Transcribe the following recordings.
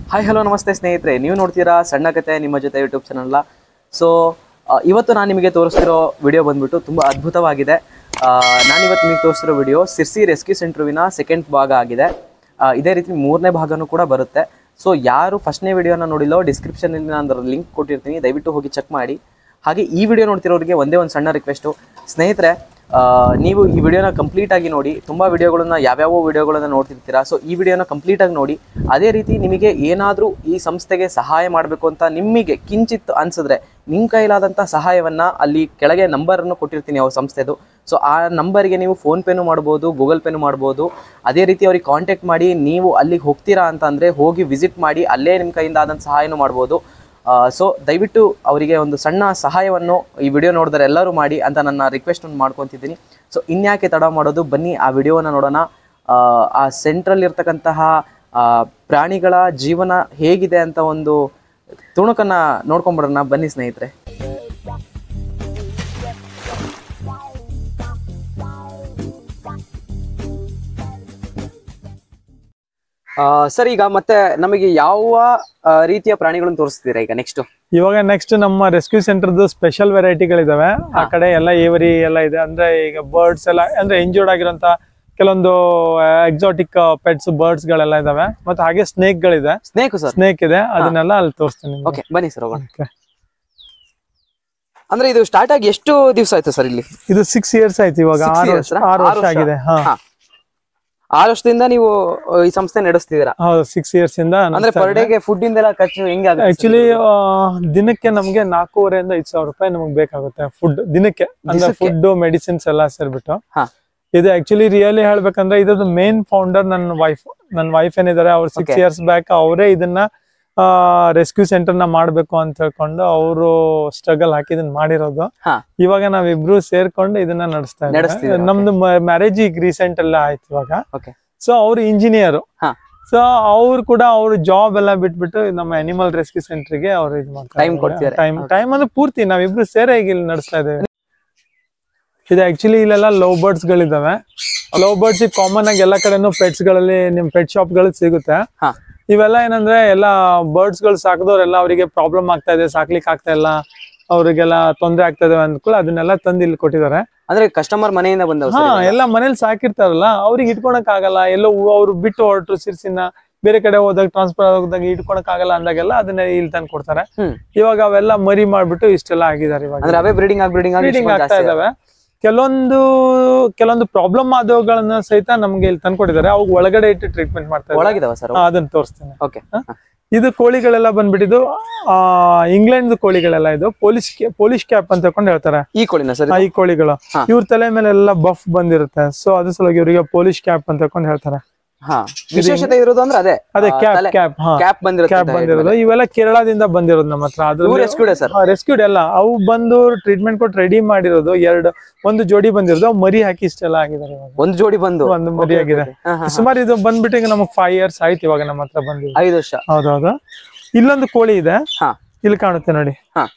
Hi hello ನಮಸ್ತೆ ಸ್ನೇಹಿತರೆ ನೀವು ನೋಡ್ತೀರಾ ಸಣ್ಣ ಕತೆ ನಿಮ್ಮ ಜೊತೆ ಯೂಟ್ಯೂಬ್ ಚಾನಲ್ ಸೊ ಇವತ್ತು ನಾನು ನಿಮಗೆ ತೋರಿಸ್ತಿರೋ ವಿಡಿಯೋ ಬಂದ್ಬಿಟ್ಟು ತುಂಬ ಅದ್ಭುತವಾಗಿದೆ ನಾನು ಇವತ್ತು ನಿಮಗೆ ತೋರಿಸ್ತಿರೋ ವಿಡಿಯೋ ಸಿರ್ಸಿ ರೆಸ್ಕ್ಯೂ ಸೆಂಟ್ರುವಿನ ಸೆಕೆಂಡ್ ಭಾಗ ಆಗಿದೆ ಆ, ಇದೇ ರೀತಿ ಮೂರನೇ ಭಾಗನೂ ಕೂಡ ಬರುತ್ತೆ ಸೊ ಯಾರು ಫಸ್ಟ್ನೇ ವಿಡಿಯೋನ ನೋಡಿಲ್ಲೋ ಡಿಸ್ಕ್ರಿಪ್ಷನಲ್ಲಿ ನಾನು ಅದರ ಲಿಂಕ್ ಕೊಟ್ಟಿರ್ತೀನಿ ದಯವಿಟ್ಟು ಹೋಗಿ ಚೆಕ್ ಮಾಡಿ ಹಾಗೆ ಈ ವಿಡಿಯೋ ನೋಡ್ತಿರೋರಿಗೆ ಒಂದೇ ಒಂದು ಸಣ್ಣ ರಿಕ್ವೆಸ್ಟು ಸ್ನೇಹಿತರೆ ಆ, ನೀವು ಈ ವಿಡಿಯೋನ ಕಂಪ್ಲೀಟ್ ಆಗಿ ನೋಡಿ ತುಂಬ ವಿಡಿಯೋಗಳನ್ನ ಯಾವ್ಯಾವ ವಿಡಿಯೋಗಳನ್ನ ನೋಡ್ತಿರ್ತೀರಾ ಸೊ ಈ ವಿಡಿಯೋನ ಕಂಪ್ಲೀಟ್ ಆಗಿ ನೋಡಿ ಅದೇ ರೀತಿ ನಿಮಗೆ ಏನಾದರೂ ಈ ಸಂಸ್ಥೆಗೆ ಸಹಾಯ ಮಾಡಬೇಕು ಅಂತ ನಿಮಗೆ ಕಿಂಚಿತ್ ಅನ್ಸಿದ್ರೆ ನಿಮ್ಮ ಕೈಲಾದಂಥ ಸಹಾಯವನ್ನ ಅಲ್ಲಿ ಕೆಳಗೆ ನಂಬರನ್ನು ಕೊಟ್ಟಿರ್ತೀನಿ ಅವ್ರ ಸಂಸ್ಥೆದು ಸೊ ಆ ನಂಬರಿಗೆ ನೀವು ಫೋನ್ ಪೇನು ಮಾಡ್ಬೋದು ಗೂಗಲ್ ಪೇನು ಮಾಡ್ಬೋದು ಅದೇ ರೀತಿ ಅವ್ರಿಗೆ ಕಾಂಟ್ಯಾಕ್ಟ್ ಮಾಡಿ ನೀವು ಅಲ್ಲಿಗೆ ಹೋಗ್ತೀರಾ ಅಂತ ಅಂದರೆ ಹೋಗಿ ವಿಸಿಟ್ ಮಾಡಿ ಅಲ್ಲೇ ನಿಮ್ಮ ಕೈಯಿಂದ ಆದಂಥ ಸಹಾಯನೂ ಮಾಡ್ಬೋದು ಸೊ ದಯವಿಟ್ಟು ಅವರಿಗೆ ಒಂದು ಸಣ್ಣ ಸಹಾಯವನ್ನು ಈ ವಿಡಿಯೋ ನೋಡಿದ್ರೆ ಎಲ್ಲರೂ ಮಾಡಿ ಅಂತ ನನ್ನ ರಿಕ್ವೆಸ್ಟ್ ಮಾಡ್ಕೊತಿದ್ದೀನಿ ಸೊ ಇನ್ಯಾಕೆ ತಡ ಮಾಡೋದು ಬನ್ನಿ ಆ ವಿಡಿಯೋನ ನೋಡೋಣ ಆ, ಆ ಸೆಂಟ್ರಲ್ಲಿ ಇರ್ತಕ್ಕಂತಹ ಆ, ಪ್ರಾಣಿಗಳ ಜೀವನ ಹೇಗಿದೆ ಅಂತ ಒಂದು ತುಣುಕನ್ನ ನೋಡ್ಕೊಂಬಿಡೋಣ ಬನ್ನಿ ಸ್ನೇಹಿತರೆ ಸರ್ ಈಗ ಮತ್ತೆ ನಮಗೆ ಯಾವ ಆ, ರೀತಿಯ ಪ್ರಾಣಿಗಳನ್ನು ತೋರಿಸ್ತೀರಾ ಈಗ ನೆಕ್ಸ್ಟ್ ಇವಾಗ ನೆಕ್ಸ್ಟ್ ನಮ್ಮ ರೆಸ್ಕ್ಯೂ ಸೆಂಟರ್ದು ಸ್ಪೆಷಲ್ ವೆರೈಟಿಗಳಿದಾವೆ ಆ ಕಡೆ ಎಲ್ಲ ಏವರಿ ಎಲ್ಲ ಇದೆ ಅಂದ್ರೆ ಈಗ ಬರ್ಡ್ಸ್ ಎಲ್ಲ ಅಂದ್ರೆ ಇಂಜೂರ್ಡ್ ಆಗಿರೋಂತ ಕೆಲವೊಂದು ಎಕ್ಸಾಟಿಕ್ ಪೆಟ್ಸ್ ಬರ್ಡ್ಸ್ ಗಳೆಲ್ಲ ಇದಾವೆ ಮತ್ತೆ ಹಾಗೆ ಸ್ನೇಕ್ ಗಳಿದೆ ಸ್ನೇಕು ಸರ್ ಸ್ನೇಕ್ ಇದೆ ಅದನ್ನೆಲ್ಲ ಅಲ್ಲಿ ತೋರಿಸ್ತೀನಿ ನಿಮ್ಗೆ. ಓಕೆ ಬನ್ನಿ ಸರ್ ಹೋಗೋಣ Okay. ಅಂದ್ರೆ ಇದು ಸ್ಟಾರ್ಟ್ ಆಗಿ ಎಷ್ಟು ದಿವಸ ಆಯ್ತು ಸರ್ ಇಲ್ಲಿ ಇದು ಸಿಕ್ಸ್ ಇಯರ್ಸ್ ಆಯ್ತು ಇವಾಗ Six ಆರು years ವರ್ಷ ಆ? ಆರು ಆರು ವರ್ಷ ವರ್ಷ. ಆಗಿದೆ ಹಾ ಹಾ. ಆರು ವರ್ಷದಿಂದ ನೀವು ಆ, ಈ ಸಂಸ್ಥೆ ನಡೆಸ್ತಿದ್ದೀರಾ ಹೌದು ಸಿಕ್ಸ್ ಇಯರ್ಸ್ ಇಂದ ಅಂದ್ರೆ ಪರ್ ಡೇಗೆ ಫುಡ್ ಇಂದೆಲ್ಲ ಖರ್ಚು ಹೆಂಗೆ ಆಗುತ್ತೆ ಆಕ್ಚುಲಿ ದಿನಕ್ಕೆ ನಮ್ಗೆ ನಾಲ್ಕೂವರೆಯಿಂದ ಐದ್ ಸಾವಿರ ರೂಪಾಯಿ ನಮಗೆ ಬೇಕಾಗುತ್ತೆ ಫುಡ್ ದಿನಕ್ಕೆ ಅಂದ್ರೆ ದಿಸಕ್ಕೆ? ಫುಡ್ ಮೆಡಿಸಿನ್ಸ್ ಎಲ್ಲ ಸೇರ್ಬಿಟ್ಟು ಹಾ. ಇದು ಆಕ್ಚುಲಿ ರಿಯಲಿ ಹೇಳ್ಬೇಕಂದ್ರೆ ಇದ್ರದ್ದು ಮೇನ್ ಫೌಂಡರ್ ನನ್ನ ವೈಫ್ ನನ್ನ ವೈಫ್ ಏನಿದ್ದಾರೆ ಅವ್ರು ಸಿಕ್ಸ್ Okay. ಇಯರ್ಸ್ ಬ್ಯಾಕ್ ಅವರೇ ಇದನ್ನ ರೆಸ್ಕ್ಯೂ ಸೆಂಟರ್ ನ ಮಾಡ್ಬೇಕು ಅಂತ ಹೇಳ್ಕೊಂಡು ಅವರು ಸ್ಟ್ರಗಲ್ ಹಾಕಿ ಇದನ್ನ ಮಾಡಿರೋದು ಹಾ. ಇವಾಗ ನಾವಿಬ್ರು ಸೇರ್ಕೊಂಡು ಇದನ್ನ ನಡೆಸ್ತಾ ನಡೆಸ್ತಿದ್ದೀರಾ, ಇದ್ದೀವಿ ನಮ್ದು ಮ್ಯಾರೇಜ್ ಈಗ ರೀಸೆಂಟ್ ಎಲ್ಲ ಆಯ್ತು ಇವಾಗ Okay. ಸೊ ಅವ್ರು ಇಂಜಿನಿಯರ್ ಹಾ. ಸೊ ಅವ್ರು ಕೂಡ ಅವ್ರ ಜಾಬ್ ಎಲ್ಲ ಬಿಟ್ಬಿಟ್ಟು ನಮ್ಮ ಅನಿಮಲ್ ರೆಸ್ಕ್ಯೂ ಸೆಂಟರ್ಗೆ ಅವ್ರು ಇದು ಮಾಡ್ತಾರೆ Time ಕೊಡ್ತಿದ್ದಾರೆ. ಟೈಮ್ ಟೈಮ್ ಅಂದ್ರೆ ಪೂರ್ತಿ ನಾವಿಬ್ರು ಸೇರೆ ಈಗ ಇಲ್ಲಿ ನಡೆಸ್ತಾ ಇದ್ದೇವೆ ಇದು ಆಕ್ಚುಲಿ ಇಲ್ಲೆಲ್ಲ ಲವ್ ಬರ್ಡ್ಸ್ ಗಳಿದಾವೆ ಲವ್ ಬರ್ಡ್ಸ್ ಕಾಮನ್ ಆಗಿ ಎಲ್ಲ ಕಡೆನೂ ಪೆಟ್ಸ್ ಗಳಲ್ಲಿ ನಿಮ್ ಪೆಟ್ ಶಾಪ್ ಗಳು ಸಿಗುತ್ತೆ ಹಾ. ಇವೆಲ್ಲ ಏನಂದ್ರೆ ಎಲ್ಲ ಬರ್ಡ್ಸ್ ಗಳು ಸಾಕಿದವ್ರೆಲ್ಲ ಅವರಿಗೆ ಪ್ರಾಬ್ಲಮ್ ಆಗ್ತಾ ಇದೆ ಸಾಕ್ಲಿಕ್ಕೆ ಆಗ್ತಾ ಇಲ್ಲ ಅವ್ರಿಗೆಲ್ಲ ತೊಂದ್ರೆ ಆಗ್ತಾ ಇದೆ ಅಂದ್ಕೊಳ್ಳಿ ಅದನ್ನೆಲ್ಲ ತಂದು ಇಲ್ಲಿ ಕೊಟ್ಟಿದ್ದಾರೆ ಅಂದ್ರೆ ಕಸ್ಟಮರ್ ಮನೆಯಿಂದ ಬಂದವು ಹಾ ಎಲ್ಲ ಮನೇಲಿ ಸಾಕಿರ್ತಾರಲ್ಲ ಅವ್ರಿಗೆ ಇಟ್ಕೊಳಕ್ ಆಗಲ್ಲ ಎಲ್ಲೋ ಅವ್ರು ಬಿಟ್ಟು ಹೊರಟ್ರು ಸಿರ್ಸಿನ ಬೇರೆ ಕಡೆ ಹೋದಾಗ ಟ್ರಾನ್ಸ್ಫರ್ ಹೋದಾಗ ಇಟ್ಕೊಳಕ್ ಆಗಲ್ಲ ಅಂದಾಗೆಲ್ಲ ಅದನ್ನ ಇಲ್ಲಿ ತಂದು ಕೊಡ್ತಾರೆ ಹ್ಮ್. ಇವಾಗ ಅವೆಲ್ಲ ಮರಿ ಮಾಡ್ಬಿಟ್ಟು ಇಷ್ಟೆಲ್ಲ ಆಗಿದ್ದಾರೆ ಇವಾಗ ಅಂದ್ರೆ ಅವೇ ಬ್ರೀಡಿಂಗ್ ಆಗಿ ಬ್ರೀಡಿಂಗ್ ಆಗಿ ಬ್ರೀಡಿಂಗ್ ಇಷ್ಟು ಆಗ್ತಾ ಜಾಸ್ತಿ ಇದಾವೆ ಕೆಲವೊಂದು ಕೆಲವೊಂದು ಪ್ರಾಬ್ಲಮ್ ಆದವುಗಳನ್ನ ಸಹಿತ ನಮ್ಗೆ ಇಲ್ಲಿ ತಂದ್ಕೊಟ್ಟಿದ್ದಾರೆ ಅವು ಒಳಗಡೆ ಇಟ್ಟು ಟ್ರೀಟ್ಮೆಂಟ್ ಮಾಡ್ತಾ ಇದ್ದಾರೆ ಒಳಗಿದಾವ ಸರ್ ಹಾ, ಅದನ್ನ ತೋರಿಸ್ತೇನೆ ಓಕೆ ಇದು ಕೋಳಿಗಳೆಲ್ಲ ಬಂದ್ಬಿಟ್ಟಿದ್ದು ಆ ಇಂಗ್ಲೆಂಡ್ ಕೋಳಿಗಳೆಲ್ಲ ಇದು ಪೊಲೀಸ್ ಪೊಲೀಸ್ ಕ್ಯಾಪ್ ಅಂತ ಹೇಳ್ಕೊಂಡು ಹೇಳ್ತಾರೆ ಈ ಕೋಳಿನ ಸರ್ ಆ, ಈ ಕೋಳಿಗಳು ಹಾ. ಇವ್ರ ತಲೆ ಮೇಲೆ ಎಲ್ಲ ಬಫ್ ಬಂದಿರುತ್ತೆ ಸೊ ಅದ್ರ ಸಲುವಾಗಿ ಇವರಿಗೆ ಪೊಲೀಸ್ ಕ್ಯಾಪ್ ಅಂತ ಹೇಳ್ಕೊಂಡು ಹೇಳ್ತಾರೆ ಹಾ ವಿಶೇಷತೆ ಇರೋದು ಅಂದ್ರೆ ಅದೇ ಅದೇ ಆ, ಕ್ಯಾಪ್ ತಲೆ- ಕ್ಯಾಪ್ ಹಾ ಕ್ಯಾಪ್ ಬಂದಿರುತ್ತೆ ಕ್ಯಾಪ್ ಬಂದಿರೋದು ಇವೆಲ್ಲ ಕೇರಳದಿಂದ ಬಂದಿರೋದು ನಮ್ಮ ಹತ್ರ ಇವ್ರು rescued ಸರ್ ರೆಸ್ಕ್ಯೂಡ್ ಎಲ್ಲ ಅವು ಬಂದು ಟ್ರೀಟ್ಮೆಂಟ್ ಕೊಟ್ಟು ರೆಡಿ ಮಾಡಿರೋದು ಎರಡು ಒಂದು ಜೋಡಿ ಬಂದಿರೋದು ಅವು ಮರಿ ಹಾಕಿ ಇಷ್ಟೆಲ್ಲ ಆಗಿದ್ದಾರೆ ಇವಾಗ ಒಂದು ಜೋಡಿ ಬಂದು ಒಂದು ಮರಿ ಆಗಿದೆ ಹಾ, ಹಾ, ಹಾ. ಸುಮಾರು ಇದು ಬಂದ್ಬಿಟ್ಟು ಈಗ ನಮಗೆ ಫೈವ್ ಇಯರ್ಸ್ ಆಯ್ತು ಇವಾಗ ನಮ್ಮ ಹತ್ರ ಬಂದಿದೆ ಐದು ವರ್ಷ ಹೌದೌದು ಇಲ್ಲೊಂದು ಕೋಳಿ ಇದೆ ಹಾ ಇಲ್ಲಿ ಕಾಣುತ್ತೆ ನೋಡಿ ಹಾ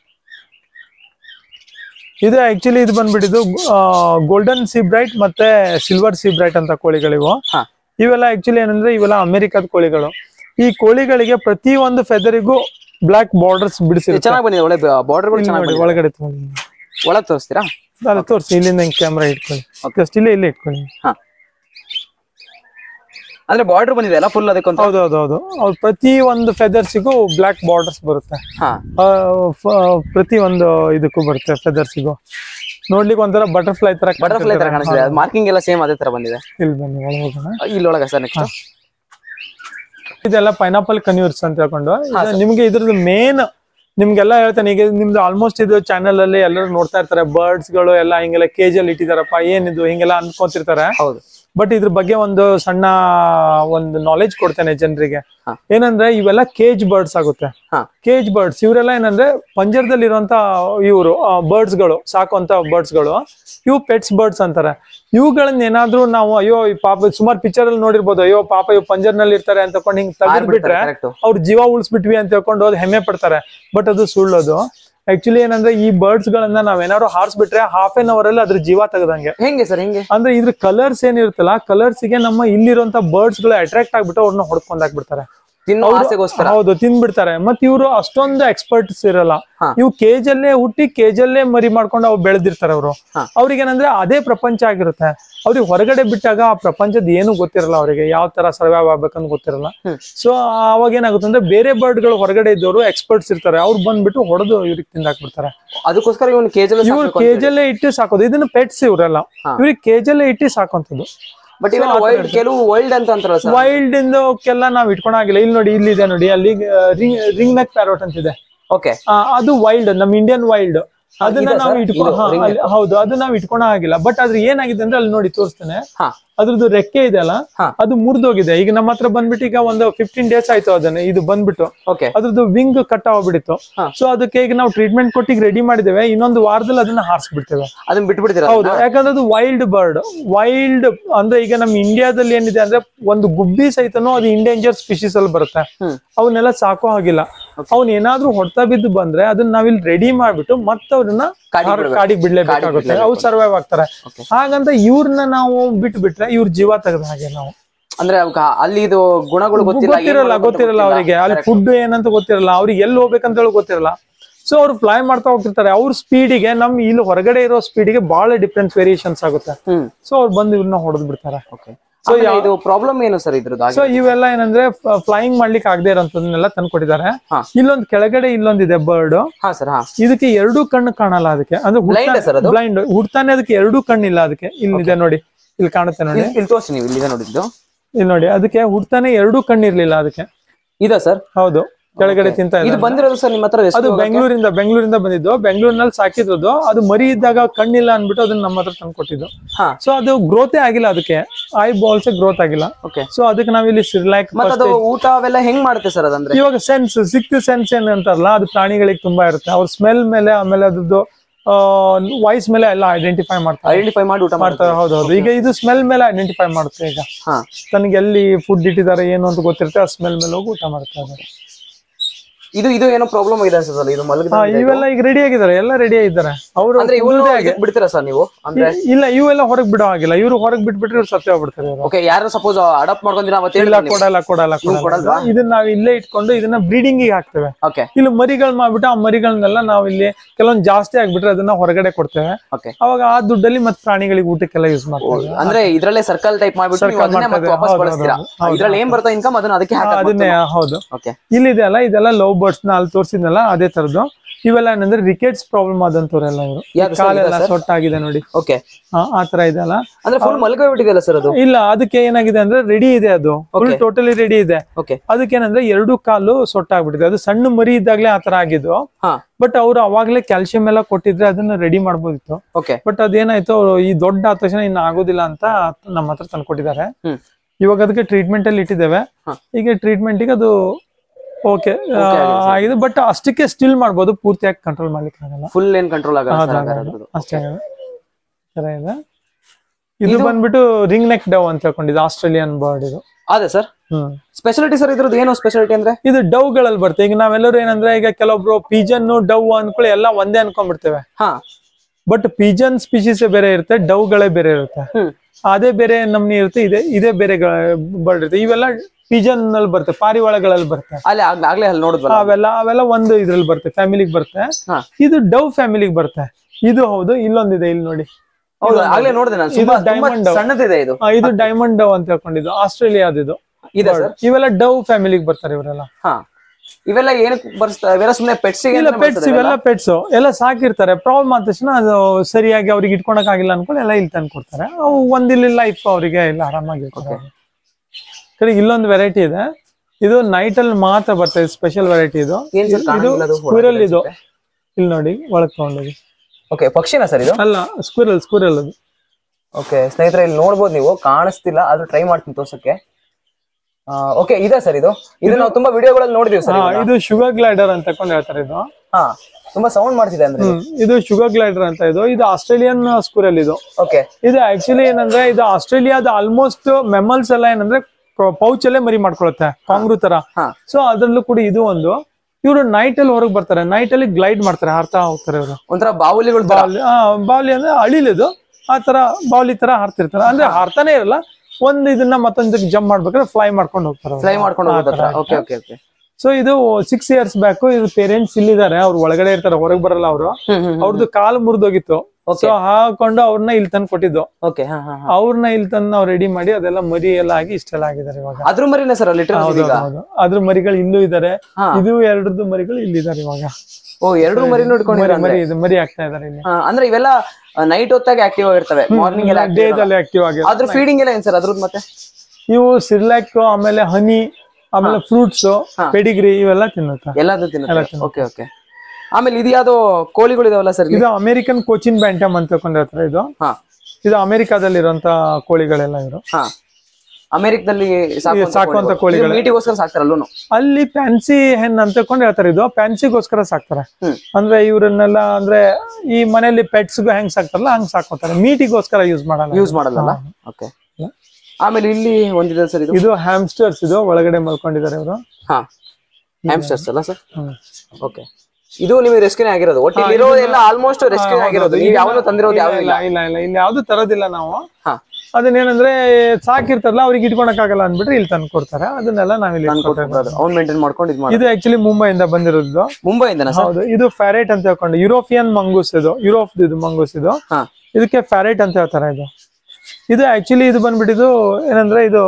ಇದು ಆಕ್ಚುಲಿ ಇದು ಬಂದ್ಬಿಟ್ಟಿದ್ದು ಗೋಲ್ಡನ್ ಸಿ ಬ್ರೈಟ್ ಮತ್ತೆ ಸಿಲ್ವರ್ ಸಿ ಬ್ರೈಟ್ ಅಂತ ಕೋಳಿಗಳಿವು ಹಾ ಇವೆಲ್ಲ ಆಕ್ಚುಲಿ ಏನಂದ್ರೆ ಇವೆಲ್ಲ ಅಮೆರಿಕದ ಕೋಳಿಗಳು ಈ ಕೋಳಿಗಳಿಗೆ ಪ್ರತಿ ಒಂದು ಫೆದರಿಗೂ ಬ್ಲಾಕ್ ಬಾರ್ಡರ್ಸ್ ಇದು ಬಿಡಿಸಿರುತ್ತೆ ಚೆನ್ನಾಗಿ ಬಂದಿದೆ ಒಳ್ಳೆ ಬಾರ್ಡರ್ಗಳು ಇಲ್ಲಿ ಚೆನ್ನಾಗಿ ನೋಡಿ ಒಳಗಡೆ ತಗೊಂಡು ಒಳಗ್ ತೋರಿಸ್ತೀರಾ ಅಲ್ಲ ತೋರಿಸಿ ಇಲ್ಲಿಂದ ಕ್ಯಾಮ್ರಾ ಇಟ್ಕೊಳ್ಳಿ ಜಸ್ಟ್ ಇಲ್ಲೇ ಇಲ್ಲೇ ಇಟ್ಕೊಳ್ಳಿ ಹಾ ಅಂದ್ರೆ ಬಾರ್ಡರ್ ಬಂದಿದೆ ಅಲ್ಲ ಫುಲ್ ಅದಕ್ಕೊಂದು ಹೌದೌದೌದು ಅವ್ರು ಪ್ರತಿ ಒಂದು ಫೆದರ್ಸಿಗೂ ಬ್ಲಾಕ್ ಬಾರ್ಡರ್ಸ್ ಬರುತ್ತೆ ಹಾ ಆ, ಫ- ಪ್ರತಿ ಒಂದು ಇದಕ್ಕೂ ಬರುತ್ತೆ ಫೆದರ್ಸಿಗೂ ನೋಡ್ಲಿಕ್ಕೆ ಒಂಥರ ಬಟರ್ಫ್ಲೈ ತರ ಬಟರ್ಫ್ಲೈ ತರ ಕಾಣಿಸ್ತಿದೆ ಮಾರ್ಕಿಂಗ್ ಎಲ್ಲ ಸೇಮ್ ಅದೇ ತರ ಬಂದಿದೆ ಇಲ್ಲಿ ಬನ್ನಿ ಒಳಗೆ ಹೋಗೋಣ ಇಲ್ಲಿ ಒಳಗ ಸರ್ ನೆಕ್ಸ್ಟ್ ಇದೆಲ್ಲ ಪೈನಾಪಲ್ ಕನ್ಯೂರ್ಸ್ ಅಂತ ಹೇಳ್ಕೊಂಡು ಇದು ನಿಮ್ಗೆ ಇದ್ರದ್ದು ಮೇನ್ ನಿಮ್ಗೆಲ್ಲ ಹೇಳ್ತಾನೆ ಈಗ ನಿಮ್ದು ಆಲ್ಮೋಸ್ಟ್ ಇದು ಚಾನೆಲ್ ಅಲ್ಲಿ ಎಲ್ಲರೂ ನೋಡ್ತಾ ಇರ್ತಾರೆ ಬರ್ಡ್ಸ್ ಗಳು ಎಲ್ಲ ಹಿಂಗೆಲ್ಲ ಕೇಜ್ ಅಲ್ಲಿ ಇಟ್ಟಿದಾರಪ್ಪ ಏನಿದು ಹಿಂಗೆಲ್ಲ ಅನ್ಕೊಂತಿರ್ತಾರೆ ಹೌದು ಬಟ್ ಇದ್ರ ಬಗ್ಗೆ ಒಂದು ಸಣ್ಣ ಒಂದು ನಾಲೆಜ್ ಕೊಡ್ತೇನೆ ಜನರಿಗೆ ಹಾ. ಏನಂದ್ರೆ ಇವೆಲ್ಲ ಕೇಜ್ ಬರ್ಡ್ಸ್ ಆಗುತ್ತೆ ಹಾ ಕೇಜ್ ಬರ್ಡ್ಸ್ ಇವರೆಲ್ಲ ಏನಂದ್ರೆ ಪಂಜರದಲ್ಲಿ ಇರುವಂತ ಇವರು ಬರ್ಡ್ಸ್ ಗಳು ಸಾಕುವಂತ ಬರ್ಡ್ಸ್ ಗಳು ಇವು ಪೆಟ್ಸ್ ಬರ್ಡ್ಸ್ ಅಂತಾರೆ ಇವುಗಳನ್ನ ಏನಾದ್ರೂ ನಾವು ಅಯ್ಯೋ ಈ ಪಾಪ ಸುಮಾರು ಪಿಕ್ಚರ್ ಅಲ್ಲಿ ನೋಡಿರ್ಬೋದು ಅಯ್ಯೋ ಪಾಪ ಇವ್ ಪಂಜರ್ನಲ್ಲಿ ಇರ್ತಾರೆ ಅಂತ ಕೊಂಡು ಹಿಂಗ್ ತೆಗೆದ್ಬಿಟ್ರೆ ಕರೆಕ್ಟ್ ಅವ್ರ ಜೀವ ಉಳಿಸ್ಬಿಟ್ವಿ ಅಂತ ಹೇಳ್ಕೊಂಡು ಹೋದ್ ಹೆಮ್ಮೆ ಪಡ್ತಾರೆ ಬಟ್ ಅದು ಸುಳ್ಳೋದು ಆಕ್ಚುಲಿ ಏನಂದ್ರೆ ಈ ಬರ್ಡ್ಸ್ ಗಳನ್ನ ನಾವೇನಾದ್ರು ಹಾರಿಸ್ಬಿಟ್ರೆ ಹಾಫ್ ಎನ್ ಅವರ್ ಅಲ್ಲಿ ಅದ್ರ ಜೀವ ತೆಗ್ದಂಗೆ ಹೆಂಗೆ ಸರ್ ಹೆಂಗೆ ಅಂದ್ರೆ ಇದ್ರ ಕಲರ್ಸ್ ಏನಿರುತ್ತಲ್ಲ ಕಲರ್ಸ್ ಗೆ ನಮ್ಮ ಇಲ್ಲಿರುವಂತ ಬರ್ಡ್ಸ್ ಗಳು ಅಟ್ರಾಕ್ಟ್ ಆಗ್ಬಿಟ್ಟು ಅವ್ರನ್ನ ಹೊಡ್ಕೊಂಡ್ ಹಾಕ್ಬಿಡ್ತಾರೆ ತಿನ್ನೋ ಅವ್ರು- ಆಸೆಗೋಸ್ಕರ ಹೌದು ತಿಂದ್ಬಿಡ್ತಾರೆ ಮತ್ ಇವರು ಅಷ್ಟೊಂದು ಎಕ್ಸ್ಪರ್ಟ್ಸ್ ಇರಲ್ಲ ಹಾ. ಇವು ಕೇಜಲ್ಲೇ ಹುಟ್ಟಿ ಕೇಜಲ್ಲೇ ಮರಿ ಮಾಡ್ಕೊಂಡು ಅವ್ರು ಬೆಳೆದಿರ್ತಾರೆ ಅವರು ಹಾ. ಅವ್ರಿಗೆ ಏನಂದ್ರೆ ಅದೇ ಪ್ರಪಂಚ ಆಗಿರುತ್ತೆ ಅವ್ರಿಗೆ ಹೊರಗಡೆ ಬಿಟ್ಟಾಗ ಆ ಪ್ರಪಂಚದ ಏನು ಗೊತ್ತಿರಲ್ಲ ಅವರಿಗೆ ಯಾವ ತರ ಸರ್ವೈವ್ ಆಗ್ಬೇಕಂತ ಗೊತ್ತಿರಲ್ಲ ಹ್ಮ್. ಸೊ ಅವಾಗ ಏನಾಗುತ್ತೆ ಅಂದ್ರೆ ಬೇರೆ ಬರ್ಡ್ಗಳು ಹೊರಗಡೆ ಇದ್ದವರು ಎಕ್ಸ್ಪರ್ಟ್ಸ್ ಇರ್ತಾರೆ ಅವ್ರು ಬಂದ್ಬಿಟ್ಟು ಹೊಡೆದು ಇವ್ರಿಗೆ ತಿಂದಾಕ್ಬಿಡ್ತಾರೆ ಅದಕ್ಕೋಸ್ಕರ ಇವನು ಕೇಜಲ್ ಇವ್ರು ಕೇಜಲ್ಲೇ ಇಟ್ಟು ಸಾಕೋದು ಇದನ್ನ ಪೆಟ್ಸ್ ಇವರೆಲ್ಲ ಹಾ. ಇವ್ರಿಗೆ ಕೇಜಲ್ಲೇ ಇಟ್ಟು ಸಾಕೋಂಥದ್ದು ಬಟ್ ಇವೆಲ್ಲ ವೈಲ್ಡ್ ಕೆಲವು ವೈಲ್ಡ್ ಅಂತ ಅಂತಾರಲ್ಲ ಸರ್ ವೈಲ್ಡ್ ಇಂದಕ್ಕೆಲ್ಲ ನಾವ್ ಇಟ್ಕೊಳಾಗಿಲ್ಲ ಇಲ್ಲಿ ನೋಡಿ ಇಲ್ಲಿದೆ ನೋಡಿ ಅಲ್ಲಿ ರಿಂಗ್ ರಿಂಗ್ ನೆಕ್ ಪ್ಯಾರೋಟ್ ಅಂತಿದೆ ಓಕೆ ಆ, ಅದು ವೈಲ್ಡ್ ನಮ್ ಇಂಡಿಯನ್ ವೈಲ್ಡ್ ಅದನ್ನ ಇದೆ ನಾವು sir, ಇಟ್ಕೊ ಇದು ಹಾ, ring ಅಲ್ಲಿ- ಹೌದು ಅದು ನಾವು ಇಟ್ಕೊಳ ಆಗಿಲ್ಲ ಬಟ್ ಅದ್ರ ಏನಾಗಿದೆ ಅಂದ್ರೆ ಅಲ್ಲಿ ನೋಡಿ ತೋರಿಸ್ತೇನೆ ಹಾ ಅದ್ರದ್ದು ರೆಕ್ಕೆ ಇದೆ ಅಲ್ಲ ಹಾ. ಅದು ಮುರಿದೋಗಿದೆ ಈಗ ನಮ್ಮ ಹತ್ರ ಬಂದ್ಬಿಟ್ಟು ಈಗ ಒಂದು ಫಿಫ್ಟೀನ್ ಡೇಸ್ ಆಯ್ತು ಅದನ್ನ ಇದು ಬಂದ್ಬಿಟ್ಟು ಓಕೆ ಅದ್ರದ್ದು ವಿಂಗ್ ಕಟ್ ಆಗ್ಬಿಟ್ಟಿತ್ತು ಹಾ. ಸೊ ಅದಕ್ಕೆ ಈಗ ನಾವು ಟ್ರೀಟ್ಮೆಂಟ್ ಕೊಟ್ಟಿಗೆ ರೆಡಿ ಮಾಡಿದ್ದೇವೆ ಇನ್ನೊಂದು ವಾರದಲ್ಲಿ ಅದನ್ನ ಹಾರಿಸ್ಬಿಡ್ತೇವೆ ಅದನ್ನ ಬಿಟ್ಬಿಡ್ತೀರಾ ಹೌದು ಯಾಕಂದ್ರೆ ಅದು ವೈಲ್ಡ್ ಬರ್ಡ್ ವೈಲ್ಡ್ ಅಂದ್ರೆ ಈಗ ನಮ್ಮ ಇಂಡಿಯಾದಲ್ಲಿ ಏನಿದೆ ಅಂದ್ರೆ ಒಂದು ಗುಬ್ಬಿ ಸಹಿತನೂ ಅದು ಇಂಡೇಂಜರ್ ಸ್ಪೀಶೀಸ್ ಅಲ್ಲಿ ಬರುತ್ತೆ ಹ್ಮ್. ಅವನ್ನೆಲ್ಲ ಸಾಕೋ ಹಾಗಿಲ್ಲ ಅವ್ನ್ ಏನಾದ್ರೂ ಹೊಡ್ತಾ ಬಿದ್ದು ಬಂದ್ರೆ ಅದನ್ನ ನಾವಿಲ್ಲಿ ರೆಡಿ ಮಾಡ್ಬಿಟ್ಟು ಮತ್ತೆ ಅವ್ರನ್ನ ಕಾಡಿಗೆ ಹೊರ- ಬಿಡ್ಬೇಕು. ಕಾಡಿಗೆ ಬಿಡ್ಲೇಬೇಕಾಗುತ್ತೆ ಬಿಡ್ಲೇಬೇಕು. ಅವು ಸರ್ವೈವ್ ಆಗ್ತಾರೆ Okay. ಹಾಗಂತ ಇವ್ರನ್ನ ನಾವು ಬಿಟ್ಟು ಬಿಟ್ರೆ ಇವ್ರ ಜೀವ ತೆಗೆದ ಹಾಗೆ ನಾವು ಅಂದ್ರೆ ಅವ್ಕ ಅಲ್ಲಿ ಇದು ಗುಣಗಳು ಗೊತ್ತಿಲ್ಲ ಏನ್ ಗೊತ್ತಿರಲ್ಲ ಮಾಡ್ಬೇಕು ಅಂತ ಗೊತ್ತಿರಲ್ಲ ಅವರಿಗೆ ಅಲ್ಲಿ Correct. ಫುಡ್ ಏನಂತ ಗೊತ್ತಿರಲ್ಲ ಅವ್ರಿಗೆ ಎಲ್ಲಿ ಹೋಗ್ಬೇಕಂತ ಹೇಳಿ ಗೊತ್ತಿರಲ್ಲ ಸೊ ಅವ್ರು ಫ್ಲೈ ಮಾಡ್ತಾ ಹೋಗ್ತಿರ್ತಾರೆ ಅವ್ರ ಸ್ಪೀಡಿಗೆ ನಮ್ ಇಲ್ಲಿ ಹೊರಗಡೆ ಇರೋ ಸ್ಪೀಡಿಗೆ ಬಹಳ ಡಿಫ್ರೆಂಟ್ ವೇರಿಯೇಷನ್ಸ್ ಆಗುತ್ತೆ ಹ್ಮ್ ಸೊ ಅವ್ರು ಬಂದು ಇವ್ರನ್ನ ಹೊಡೆದ್ ಬಿಡ್ತಾರೆ ಓಕೆ ಇದು ಪ್ರಾಬ್ಲಮ್ ಏನು ಸರ್ ಇದ್ರದ್ದು ಸೊ ಇವೆಲ್ಲ ಏನಂದ್ರೆ ಫ್ಲೈಯಿಂಗ್ ಮಾಡ್ಲಿಕ್ಕೆ ಆಗದೆ ಇರೋಂಥದನ್ನೆಲ್ಲ ತಂದ್ಕೊಟ್ಟಿದ್ದಾರೆ ಹಾ. ಇಲ್ಲೊಂದ್ ಕೆಳಗಡೆ ಇಲ್ಲೊಂದಿದೆ ಬರ್ಡ್ ಹಾ ಸರ್ ಹಾ ಇದಕ್ಕೆ ಎರಡೂ ಕಣ್ಣು ಕಾಣಲ್ಲ ಅದಕ್ಕೆ ಅಂದ್ರೆ Blind ಆ sir ಅದು? ಬ್ಲೈಂಡ್ ಹುಡ್ತಾನೆ ಅದಕ್ಕೆ ಎರಡೂ ಕಣ್ಣಿಲ್ಲ ಅದಕ್ಕೆ ಇಲ್ಲಿದೆ ನೋಡಿ ಇಲ್ಲಿ ಕಾಣುತ್ತೆ ನೋಡಿ ಇಲ್ಲಿ ಇಲ್ಲಿ ತೋರಿಸಿ ನೀವು ಇಲ್ಲಿದೆ ನೋಡಿದ್ದು ಇಲ್ಲಿ ನೋಡಿ ಅದಕ್ಕೆ ಹುಡ್ತಾನೆ ಎರಡೂ ಕಣ್ಣಿರ್ಲಿಲ್ಲ ಅದಕ್ಕೆ ಇದಾ ಸರ್ ಹೌದು ಕೆಳಗಡೆ ತಿಂತ ಇದು ಇದೆ ಬಂದಿರೋದು ಸರ್ ನಿಮ್ಮ ಹತ್ರ ಎಷ್ಟು ಅದು ಬೆಂಗಳೂರಿಂದ ಬೆಂಗಳೂರಿಂದ ಬಂದಿದ್ದು ಬೆಂಗಳೂರಿನಲ್ಲಿ ಸಾಕಿದ್ರದ್ದು ಅದು ಮರಿ ಇದ್ದಾಗ ಕಣ್ಣಿಲ್ಲ ಅನ್ಬಿಟ್ಟು ಅದನ್ನ ನಮ್ಮ ಹತ್ರ ತಂದ್ಕೊಟ್ಟಿದ್ದು ಹಾ ಸೊ ಅದು ಗ್ರೋತೆ ಆಗಿಲ್ಲ ಅದಕ್ಕೆ ಐ ಬಾಲ್ಸ್ ಗ್ರೋತ್ ಆಗಿಲ್ಲ ಓಕೆ ಸೊ ಅದಕ್ಕೆ ನಾವಿಲ್ಲಿ ಸಿರ್ಲಾಕ್ ಮತ್ತೆ ಅದು ಊಟ ಅವೆಲ್ಲ ಹೆಂಗ್ ಮಾಡುತ್ತೆ ಸರ್ ಅದಂದ್ರೆ ಇವಾಗ ಸೆನ್ಸ್ ಸಿಕ್ತ್ ಸೆನ್ಸ್ ಏನ್ ಅಂತಾರಲ್ಲ ಅದು ಪ್ರಾಣಿಗಳಿಗೆ ತುಂಬಾ ಇರುತ್ತೆ ಅವ್ರ ಸ್ಮೆಲ್ ಮೇಲೆ ಆಮೇಲೆ ಅದ್ರದ್ದು ವಾಯ್ಸ್ ಮೇಲೆ ಎಲ್ಲ ಐಡೆಂಟಿಫೈ ಮಾಡ್ತಾರೆ ಐಡೆಂಟಿಫೈ ಮಾಡಿ ಊಟ ಮಾಡ್ತಾರೆ ಮಾಡ್ತಾರೆ ಹೌದೌದು ಈಗ ಇದು ಸ್ಮೆಲ್ ಮೇಲೆ ಐಡೆಂಟಿಫೈ ಮಾಡುತ್ತೆ ಈಗ ಹಾ ತನಗೆ ಎಲ್ಲಿ ಫುಡ್ ಇಟ್ಟಿದ್ದಾರೆ ಏನು ಅಂತ ಗೊತ್ತಿರುತ್ತೆ ಆ ಸ್ಮೆಲ್ ಮೇಲೆ ಹೋಗಿ ಊಟ ಮಾಡ್ತಾ ಇದ್ದಾರೆ ಇದು ಇದು ಏನೋ ಪ್ರಾಬ್ಲಮ್ ಇದೆ ಅನ್ಸುತ್ತಲ್ಲ ಇದು ಮಲಗಿದ ಹಾ ಇವೆಲ್ಲ ಈಗ ರೆಡಿ ಆಗಿದ್ದಾರೆ ಎಲ್ಲ ರೆಡಿ ಆಗಿದ್ದಾರೆ ಅವರು ಅಂದ್ರೆ ಇವನು ಬಿಡ್ತೀರಾ ಸರ್ ನೀವು ಅಂದ್ರೆ ಇಲ್ಲ ಇವೆಲ್ಲ ಹೊರಗ್ ಬಿಡೋ ಆಗಿಲ್ಲ ಇವ್ರು ಹೊರಗ್ ಬಿಟ್ಬಿಟ್ರೆ ಇವ್ರು ಸತ್ಯ ಹೋಗ್ಬಿಡ್ತಾರೆ ಇವ್ರು ಓಕೆ ಯಾರು ಸಪೋಸ್ ಅಡಾಪ್ಟ್ ಮಾಡ್ಕೊಂಡಿರ ಅವತ್ತು ಇಲ್ಲ ಹೇಳಿಲ್ಲ ನೀವು ಕೊಡಲ್ಲ ಕೊಡಲ್ಲ ಕೊಡಲ್ಲ ಕೊಡಲ್ವಾ? ಇದನ್ನ ನಾವು ಇಲ್ಲೇ ಇಟ್ಕೊಂಡು ಇದನ್ನ ಬ್ರೀಡಿಂಗ್ ಹಾಕ್ತೇವೆ ಓಕೆ ಇಲ್ಲಿ ಮರಿಗಳು ಮಾಡ್ಬಿಟ್ಟು ಆ ಮರಿಗಳನ್ನೆಲ್ಲ ನಾವು ಇಲ್ಲಿ ಕೆಲವೊಂದ್ ಜಾಸ್ತಿ ಆಗ್ಬಿಟ್ರೆ ಅದನ್ನ ಹೊರಗಡೆ ಕೊಡ್ತೇವೆ ಓಕೆ ಅವಾಗ ಆ ದುಡ್ಡಲ್ಲಿ ಮತ್ತೆ ಪ್ರಾಣಿಗಳಿಗೆ ಊಟಕ್ಕೆಲ್ಲ ಯೂಸ್ ಮಾಡ್ತೇವೆ ಅಂದ್ರೆ ಇದ್ರಲ್ಲೇ ಸರ್ಕಲ್ ಟೈಪ್ ಮಾಡ್ಬಿಟ್ಟು ನೀವು Circle ಅದನ್ನೇ ಮತ್ತೆ ಮಾಡ್ತಾ ವಾಪಸ್ ಇದೆ. ಬಳಸ್ತೀರಾ ಹೌದು, ಹೌದು, ಇದ್ರಲ್ಲಿ ಏನ್ ಬರ್ತೋ ಇನ್ಕಮ್ ಅದನ್ನ ಅದಕ್ಕೆ ಹಾ, ಅದನ್ನೇ ಹೌದು ಓಕೆ ಇಲ್ಲಿದೆ ಅಲ್ಲ ಇದೆಲ್ಲ ಲವ್ ಬರ್ಡ್ಸ್ ನ ಅಲ್ಲಿ ತೋರಿಸಿದ್ನಲ್ಲ ಅದೇ ತರದ್ದು ಇವೆಲ್ಲ ಏನಂದ್ರೆ ರಿಕೆಟ್ಸ್ ಪ್ರಾಬ್ಲಮ್ ಆದಂತವ್ರೆಲ್ಲ ಇವರು ಯಾವ್ದು sir ಕಾಲೆಲ್ಲ ಇದಾ sir? ಸೊಟ್ಟಾಗಿದೆ ನೋಡಿ ಓಕೆ ಆ, ಆ ತರ ಇದೆ ಅಲ್ಲ ಅಂದ್ರೆ ಫುಲ್ ಮಲಗೋಗ್ಬಿಟ್ಟಿದೆಯಲ್ಲ ಸರ್ ಅದು ಇಲ್ಲ ಅದಕ್ಕೆ ಏನಾಗಿದೆ ಅಂದ್ರೆ ರೆಡಿ ಇದೆ ಅದು ಫುಲ್ Okay. ಟೋಟಲಿ ರೆಡಿ ಇದೆ ಓಕೆ ಅದಕ್ಕೇನಂದ್ರೆ ಎರಡು ಕಾಲು ಸೊಟ್ಟಾಗ್ಬಿಟ್ಟಿದೆ ಅದು ಸಣ್ಣ ಮರಿ ಇದ್ದಾಗ್ಲೇ ಆತರ ಆಗಿದ್ದು ಹಾ ಬಟ್ ಅವ್ರು ಅವಾಗ್ಲೇ ಕ್ಯಾಲ್ಸಿಯಂ ಎಲ್ಲ ಕೊಟ್ಟಿದ್ರೆ ಅದನ್ನ ರೆಡಿ ಮಾಡ್ಬೋದಿತ್ತು ಓಕೆ ಬಟ್ ಅದೇನಾಯ್ತು ಅವ್ರು ಈ ದೊಡ್ಡ ಆದ ತಕ್ಷಣ ಇನ್ನು ಆಗೋದಿಲ್ಲ ಅಂತ ನಮ್ಮ ಹತ್ರ ತಂದ್ಕೊಟ್ಟಿದ್ದಾರೆ ಹ್ಮ್ ಇವಾಗ ಅದಕ್ಕೆ ಟ್ರೀಟ್ಮೆಂಟ್ ಅಲ್ಲಿ ಇಟ್ಟಿದ್ದೇವೆ ಹಾ. ಈಗ ಟ್ರೀಟ್ಮೆಂಟ್ ಗೆ ಅದು ಓಕೆ ಆಗಿದೆ ಆಗಿದೆ ಬಟ್ ಅಷ್ಟಕ್ಕೆ ಸ್ಟಿಲ್ ಮಾಡ್ಬೋದು ಪೂರ್ತಿಯಾಗಿ ಕಂಟ್ರೋಲ್ ಮಾಡ್ಲಿಕ್ಕೆ ಆಗಲ್ಲ ಫುಲ್ ಏನ್ ಕಂಟ್ರೋಲ್ ಆಗಲ್ಲ ಹೌದು, sir ಹೌದು, ಹಾಗಾದ್ರೆ ಹೌದು. ಅದ್ರದ್ದು. ಅಷ್ಟೇ ಆಗಿದೆ. ಈ ತರ ಇದೆ ಇದು ಬಂದ್ಬಿಟ್ಟು ರಿಂಗ್ ನೆಕ್ ಡವ್ ಅಂತ ಹೇಳ್ಕೊಂಡಿದ್ದು ಆಸ್ಟ್ರೇಲಿಯನ್ ಬರ್ಡ್ ಇದು ಅದೇ ಸರ್ ಹ್ಮ್ ಸ್ಪೆಷಾಲಿಟಿ ಸರ್ ಇದ್ರದ್ದು ಏನು ಸ್ಪೆಷಾಲಿಟಿ ಅಂದ್ರೆ ಇದು ಡವ್ ಗಳಲ್ಲಿ ಬರುತ್ತೆ ಈಗ ನಾವೆಲ್ಲರೂ ಏನಂದ್ರೆ ಈಗ ಕೆಲವೊಬ್ರು ಪಿಜನ್ ಡವ್ ಅನ್ಕೊಳ್ಳಿ ಎಲ್ಲ ಒಂದೇ ಅನ್ಕೊಂಡ್ಬಿಡ್ತೇವೆ ಹಾ ಬಟ್ ಪಿಜನ್ ಸ್ಪೀಶೀಸ್ ಬೇರೆ ಇರುತ್ತೆ ಡವ್ ಗಳೇ ಬೇರೆ ಇರುತ್ತೆ ಹ್ಮ್ ಅದೇ ಬೇರೆ ನಮ್ನಿ ಇರುತ್ತೆ ಇದೆ ಇದೇ ಬೇರೆ ಬರ್ಡ್ ಇರುತ್ತೆ ಇವೆಲ್ಲ ಪಿಜನ್ ನಲ್ಲಿ ಬರುತ್ತೆ ಪಾರಿವಾಳಗಳಲ್ಲಿ ಬರುತ್ತೆ ಅಲ್ಲಿ ಆಗ್- ಆಗ್ಲೇ ಅಲ್ಲಿ ನೋಡಿದ್ವಲ್ಲ ಅವೆಲ್ಲ ಅವೆಲ್ಲ ಒಂದು ಇದ್ರಲ್ಲಿ ಬರುತ್ತೆ ಫ್ಯಾಮಿಲಿಗೆ ಬರುತ್ತೆ ಹಾ ಇದು ಡವ್ ಫ್ಯಾಮಿಲಿಗೆ ಬರುತ್ತೆ ಇದು ಹೌದು ಇಲ್ಲೊಂದಿದೆ ಇಲ್ಲಿ ನೋಡಿ ಹೌದು ಆಗ್ಲೇ ನೋಡಿದೆ ನಾನು ಇದು ತುಂಬಾ ತುಂಬಾ diamond. ಸಣ್ಣದಿದೆ ಇದು ಆ, ಇದು ಡೈಮಂಡ್ ಡವ್ ಅಂತ ಹೇಳ್ಕೊಂಡಿದ್ದು ಆಸ್ಟ್ರೇಲಿಯಾದ ಇದು ಇದೆ ಸರ್ ಇವೆಲ್ಲ ಡವ್ ಫ್ಯಾಮಿಲಿಗೆ ಬರ್ತಾರೆ ಇವರೆಲ್ಲ ಹಾ ಇವೆಲ್ಲ ಏನಕ್ಕೆ ಬರ್ಸ್ತಾ ಇವೆಲ್ಲ ಸುಮ್ಮನೆ ಪೆಟ್ಸ್ ಇಲ್ಲ ಪೆಟ್ಸ್ ಇವೆಲ್ಲ ಪೆಟ್ಸ್ ಎಲ್ಲ ಸಾಕಿರ್ತಾರೆ ಪ್ರಾಬ್ಲಮ್ ಆದ ತಕ್ಷಣ ಅದು ಸರಿಯಾಗಿ ಅವ್ರಿಗೆ ಇಟ್ಕೊಳಕ್ ಆಗಿಲ್ಲ ಅನ್ಕೊಂಡು ಎಲ್ಲ ಇಲ್ಲಿ ತಂದು ಕೊಡ್ತಾರೆ ಅವು ಒಂದಿಲ್ಲಿ ಲೈಫ್ ಅವರಿಗೆ ಇಲ್ಲ ಆರಾಮಾಗಿರ್ತಾರೆ ಕಡೆ ಇಲ್ಲೊಂದು ವೆರೈಟಿ ಇದೆ ಇದು ನೈಟ್ ಅಲ್ಲಿ ಮಾತ್ರ ಬರ್ತದೆ ಸ್ಪೆಷಲ್ ವೆರೈಟಿ ಇದು ಏನ್ ಸರ್ ಇದು ಕಾಣಂಗಿಲ್ಲ ಅದು ಸ್ಕ್ವಿರಲ್ ಇದು ಇಲ್ಲಿ ನೋಡಿ ಒಳಗ್ ತಗೊಂಡೋಗಿ ಓಕೆ ಪಕ್ಷಿನಾ ಸರ್ ಇದು ಅಲ್ಲ ಸ್ಕ್ವಿರಲ್ ಸ್ಕ್ವಿರಲ್ ಅದು ಓಕೆ ಸ್ನೇಹಿತರೆ ಇಲ್ಲಿ ನೋಡ್ಬೋದು ನೀವು ಕಾಣಿಸ್ತಿಲ್ಲ ಆದ್ರೂ ಟ್ರೈ ಮಾಡ್ತೀನಿ ತೋರ್ಸಕ್ಕೆ ಓಕೆ ಇದೆ ಸರ್ ಇದು ಇದು ನಾವು ತುಂಬಾ ವಿಡಿಯೋಗಳಲ್ಲಿ ನೋಡಿದೀವಿ ಸರ್ ಹಾ ಇದು ಶುಗರ್ ಗ್ಲೈಡರ್ ಅಂತ ತಕೊಂಡು ಹೇಳ್ತಾರೆ ಇದು ಹಾ ತುಂಬಾ ಸೌಂಡ್ ಮಾಡ್ತಿದೆ ಅಂದ್ರೆ ಹ್ಮ್ ಇದು ಶುಗರ್ ಗ್ಲೈಡರ್ ಅಂತ ಇದು ಇದು ಆಸ್ಟ್ರೇಲಿಯನ್ ಸ್ಕ್ವಿರಲ್ ಇದು ಓಕೆ ಇದು ಆಕ್ಚುಲಿ ಏನಂದ್ರೆ ಇದು ಆಸ್ಟ್ರೇಲಿಯಾದ ಆಲ್ಮೋಸ್ಟ್ ಮೆಮಲ್ಸ್ ಎಲ್ಲ ಏನಂದ್ರೆ ಪೌಚ್ ಅಲ್ಲೇ ಮರಿ ಮಾಡ್ಕೊಳುತ್ತೆ ಕಾಂಗ್ರೂ ತರ ಹಾ ಸೊ ಅದ್ರಲ್ಲೂ ಕೂಡ ಇದು ಒಂದು ಇವರು ನೈಟ್ ಅಲ್ಲಿ ಹೊರಗೆ ಬರ್ತಾರೆ ನೈಟ್ ಅಲ್ಲಿ ಗ್ಲೈಡ್ ಮಾಡ್ತಾರೆ ಹಾರ್ತಾ ಹೋಗ್ತಾರೆ ಇವರು ಒಂಥರ ಬಾವುಲಿಗಳು ತರ ಬಾವ್ಲಿ ಆ, ಬಾವ್ಲಿ ಅಂದ್ರೆ ಅಳಿಲಿದು ಆ ತರ ಬಾವ್ಲಿ ತರ ಹಾರ್ತಿರ್ತಾರೆ ಅಂದ್ರೆ ಹಾರ್ತಾನೆ ಇರಲ್ಲ ಒಂದ್ ಇದನ್ನ ಮತ್ತೊಂದಕ್ಕೆ ಜಂಪ್ ಮಾಡ್ಬೇಕಾದ್ರೆ ಫ್ಲೈ ಮಾಡ್ಕೊಂಡು ಹೋಗ್ತಾರೆ ಫ್ಲೈ ಮಾಡ್ಕೊಂಡು ಹೋಗೋದತ್ರ ಓಕೆ ಓಕೆ ಓಕೆ ಸೊ ಇದು ಸಿಕ್ಸ್ ಇಯರ್ಸ್ ಬ್ಯಾಕ್ ಇದು ಪೇರೆಂಟ್ಸ್ ಇಲ್ಲಿದ್ದಾರೆ ಅವ್ರು ಒಳಗಡೆ ಇರ್ತಾರೆ ಹೊರಗೆ ಬರಲ್ಲ ಅವರು ಹ್ಮ್ ಹ್ಮ್ ಅವ್ರದ್ದು ಕಾಲು ಮುರಿದೋಗಿತ್ತು ಸೊ ಹಾಕೊಂಡು ಅವ್ರನ್ನ ಇಲ್ಲಿ ತಂದು ಕೊಟ್ಟಿದ್ದು ಓಕೆ ಹಾ ಹಾ ಹಾ ಅವ್ರನ್ನ ಇಲ್ಲಿ ತಂದು ನಾವು ರೆಡಿ ಮಾಡಿ ಅದೆಲ್ಲ ಮರಿ ಎಲ್ಲ ಆಗಿ ಇಷ್ಟೆಲ್ಲ ಆಗಿದ್ದಾರೆ ಇವಾಗ ಅದ್ರ ಮರಿನೇ ಸರ್ ಲಿಟರ್ ಹೌದು ಈಗ ಹೌದು ಅದ್ರ ಮರಿಗಳು ಇಲ್ಲೂ ಇದಾರೆ ಹಾ. ಇದು ಎರಡರದ್ದು ಮರಿಗಳು ಇಲ್ಲಿದ್ದಾರೆ ಇವಾಗ ಓ ಎರಡು ಮರಿ ನೋಡ್ಕೊಂಡಿರ ಮರಿ ಮರಿ ಇದು ಮರಿ ಆಗ್ತಾ ಇದಾರೆ ಇಲ್ಲಿ ಅಂದ್ರೆ ಇವೆಲ್ಲ ನೈಟ್ ಹೊತ್ತಾಗಿ ಆಕ್ಟಿವ್ ಆಗಿರ್ತವೆ ಮಾರ್ನಿಂಗ್ ಎಲ್ಲ active ಇರಲ್ಲ. ಡೇದಲ್ಲಿ ಆಕ್ಟಿವ್ ಆಗಿ ಅದ್ರ ಫೀಡಿಂಗ್ ಎಲ್ಲ ಏನ್ ಸರ್ ಅದ್ರದ್ದು ಮತ್ತೆ ಇವು ಸಿರ್ಲಾಕ್ ಆಮೇಲೆ ಹನಿ ಆಮೇಲೆ ಫ್ರೂಟ್ಸ್ ಪೆಡಿಗ್ರಿ ಇವೆಲ್ಲ ತಿನ್ನುತ್ತೆ ಎಲ್ಲಾದ್ರು ತಿನ್ನುತ್ತೆ ಓಕೆ ಓಕೆ ಆಮೇಲೆ ಇದು ಯಾವ್ದೋ ಕೋಳಿಗಳು ಇದಾವಲ್ಲ ಸರ್ ಇದು ಅಮೆರಿಕನ್ ಕೋಚಿನ್ ಬ್ಯಾಂಟಮ್ ಅಂತ ತಕೊಂಡಿರ್ತಾರೆ ಇದು ಹಾ ಇದು ಅಮೆರಿಕಾದಲ್ಲಿರುವಂತ ಕೋಳಿಗಳೆಲ್ಲ ಇವರು ಹಾ ಅಮೆರಿಕದಲ್ಲಿ ಸಾಕುವಂತ ಸಾಕುವಂತ ಕೋಳಿಗಳು. ಕೋಳಿಗಳು. ಇದು ಮೀಟಿಗೋಸ್ಕರ ಸಾಕ್ತಾರಲ್ಲೂ ಅಲ್ಲಿ ಫ್ಯಾನ್ಸಿ ಹೆಣ್ ಅಂತ ತಕೊಂಡು ಹೇಳ್ತಾರೆ ಇದು ಫ್ಯಾನ್ಸಿಗೋಸ್ಕರ ಸಾಕ್ತಾರೆ ಹ್ಮ್. ಅಂದ್ರೆ ಇವ್ರನ್ನೆಲ್ಲ ಅಂದ್ರೆ ಈ ಮನೆಯಲ್ಲಿ ಪೆಟ್ಸ್ಗೂ ಹೆಂಗ್ ಸಾಕ್ತಾರಲ್ಲ ಹಂಗ್ ಸಾಕೋತಾರೆ ಮೀಟಿಗೋಸ್ಕರ ಯೂಸ್ ಮಾಡಲ್ಲ ಯೂಸ್ ಮಾಡಲ್ಲ ಓಕೆ ಆಮೇಲೆ ಇಲ್ಲಿ ಒಂದಿದೆ ಸರ್ ಇದು ಇದು ಹ್ಯಾಮ್ಸ್ಟರ್ಸ್ ಇದು ಒಳಗಡೆ ಮಲ್ಕೊಂಡಿದ್ದಾರೆ ಇವರು ಹಾ ಹ್ಯಾಮ್ಸ್ಟರ್ಸ್ ಅಲ್ಲ ಸರ್ ಓಕೆ ಇದು ನಿಮಗೆ ರೆಸ್ಕ್ಯೂನೇ ಆಗಿರೋದು ಒಟ್ಟು ಇಲ್ಲಿರೋ ಎಲ್ಲ ಆಲ್ಮೋಸ್ಟ್ ರೆಸ್ಕ್ಯೂ ಆಗಿರೋದು ನೀವು ಯಾವನು ತಂದಿರೋದು ಯಾವ ಇಲ್ಲ ಇಲ್ಲ ಇಲ್ಲ ಇಲ್ಲಿ ಯಾವ್ದು ತರೋದಿಲ್ಲ ನಾವು ಹಾ ಅದನ್ನೇನಂದ್ರೆ ಸಾಕಿರ್ತಾರಲ್ಲ ಅವ್ರಿಗೆ ಇಟ್ಕೊಳಕ್ಕಾಗಲ್ಲ ಅಂದ್ಬಿಟ್ರೆ ಇಲ್ಲಿ ತಂದು ಕೊಡ್ತಾರೆ ಅದನ್ನೆಲ್ಲ ನಾವಿಲ್ಲಿ ಇಟ್ಕೊಳ್ತೇವೆ. ಅವ್ನು ಮೇಂಟೈನ್ ಮಾಡ್ಕೊಂಡು ಇದು ಮಾಡಿ ಇದು ಆಕ್ಚುಲಿ ಮುಂಬೈಯಿಂದ ಬಂದಿರೋದು ಮುಂಬೈಯಿಂದನಾ ಸರ್ ಹೌದು ಇದು ಫ್ಯಾರೇಟ್ ಅಂತ ಹೇಳ್ಕೊಂಡು ಯುರೋಪಿಯನ್ ಮಂಗೂಸ್ ಇದು ಯುರೋಪ್ ಇದು ಮಂಗೂಸ್ ಇದು ಹಾ ಇದಕ್ಕೆ ಫ್ಯಾರೇಟ್ ಅಂತ ಹೇಳ್ತಾರೆ ಇದು ಇದು ಆಕ್ಚುಲಿ ಇದು ಬಂದ್ಬಿಟ್ಟಿದ್ದು ಏನಂದ್ರೆ ಇದು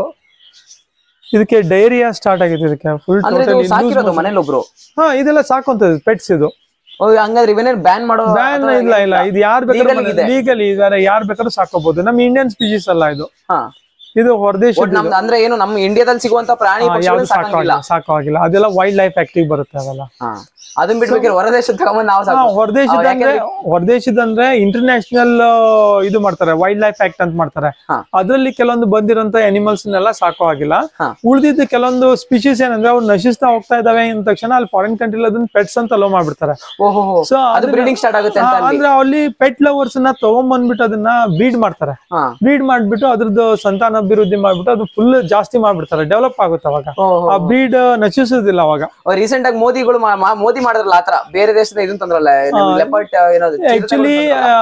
ಇದಕ್ಕೆ ಡೈರಿಯಾ ಸ್ಟಾರ್ಟ್ ಆಗಿದೆ ಇದಕ್ಕೆ ಫುಲ್ ಅಂದ್ರೆ ಇದು ಸಾಕಿರೋದು ಮನೇಲಿ ಒಬ್ರು ಹಾ ಇದೆಲ್ಲ ಸಾಕುವಂತದ್ದು ಪೆಟ್ಸ್ ಇದು ಓ, ಹಂಗಾದ್ರೆ ಇವನೇನ್ ಬ್ಯಾನ್ ಮಾಡೋ ಬ್ಯಾನ್ ಇಲ್ಲ ಇಲ್ಲ ಇದು ಯಾರು Legal ಬೇಕಾದ್ರೂ ಇದೆ. ಲೀಗಲಿ ಇದಾರೆ ಯಾರು ಬೇಕಾದ್ರೂ ಸಾಕೋಬಹುದು ನಮ್ಮ ಇಂಡಿಯನ್ ಸ್ಪೀಸೀಸ್ ಅಲ್ಲ ಇದು ಹಾ ಇದು ಹೊರದೇಶ ಒಟ್ ನಮ್ದು ಅಂದ್ರೆ ಏನು ನಮ್ಮ ಇಂಡಿಯಾದಲ್ಲಿ ಸಿಗುವಂತ ಪ್ರಾಣಿ ಯಾವ್ದು ಪಕ್ಷಿಗಳನ್ನ ಸಾಕಂಗಿಲ್ಲ ಸಾಕಾಗಿಲ್ಲ ಸಾಕಾಗಿಲ್ಲ ಅದೆಲ್ಲ ವೈಲ್ಡ್ ಲೈಫ್ ಆಕ್ಟಿವ್ ಬರುತ್ತೆ ಅದೆಲ್ಲ ಹಾ ಅದನ್ನ ಬಿಟ್ಬೇಕಾದ್ರೆ ಹೊರದೇಶ ತಗೊಂಬಂದ್ ನಾವು ಸಾಕು ಹೊರದೇಶದ ಅಂದ್ರೆ ಹೊರದೇಶದ ಅಂದ್ರೆ ಇಂಟರ್ನ್ಯಾಷನಲ್ ಇದು ಮಾಡ್ತಾರೆ ವೈಲ್ಡ್ ಲೈಫ್ ಆಕ್ಟ್ ಅಂತ ಮಾಡ್ತಾರೆ ಹಾ. ಅದ್ರಲ್ಲಿ ಕೆಲವೊಂದು ಬಂದಿರೋಂತ ಅನಿಮಲ್ಸ್ ನೆಲ್ಲ ಸಾಕೋ ಆಗಿಲ್ಲ ಹಾ. ಉಳಿದಿದ್ದು ಕೆಲವೊಂದು ಸ್ಪೀಶೀಸ್ ಏನಂದ್ರೆ ಅವ್ರು ನಶಿಸ್ತಾ ಹೋಗ್ತಾ ಇದಾವೆ ಅಂದ ತಕ್ಷಣ ಅಲ್ಲಿ ಫಾರಿನ್ ಕಂಟ್ರಿ ಅದನ್ನ ಪೆಟ್ಸ್ ಅಂತ ಲೋ ಮಾಡ್ಬಿಡ್ತಾರೆ ಓಹೋ ಸೊ ಅದು ಬ್ರೀಡಿಂಗ್ ಸ್ಟಾರ್ಟ್ ಆಗುತ್ತೆ ಅಂತ ಅಲ್ಲಿ ಅಂದ್ರೆ ಅಲ್ಲಿ ಪೆಟ್ ಲವರ್ಸ್ ನ ತಗೊಂಡ್ಬಂದ್ಬಿಟ್ಟು ಅದನ್ನ ಬ್ರೀಡ್ ಮಾಡ್ತಾರೆ ಹಾ ಬ್ರೀಡ್ ಮಾಡ್ಬಿಟ್ಟು ಅದ್ರದ್ದು ಸಂತಾನಾಭಿವೃದ್ಧಿ ಮಾಡ್ಬಿಟ್ಟು ಅದು ಫುಲ್ ಜಾಸ್ತಿ ಮಾಡ್ಬಿಡ್ತಾರೆ ಡೆವಲಪ್ ಆಗುತ್ತೆ ಅವಾಗ ಓಹೋ ಆ ಬ್ರೀಡ್ ನಶಿಸೋದಿಲ್ಲ ಅವಾಗ ರೀಸೆಂಟ್ ಆಗಿ ಮೋದಿಗಳು ಮಾ- ಮಾ- ಮೋದಿ ಮಾಡಿದ್ರಲ್ಲ ಆತರ ಬೇರೆ ದೇಶದ ಇದನ್ನ ತಂದ್ರಲ್ಲ ಲೆಪರ್ಟ್ ಏನದು ಆಕ್ಚುಲಿ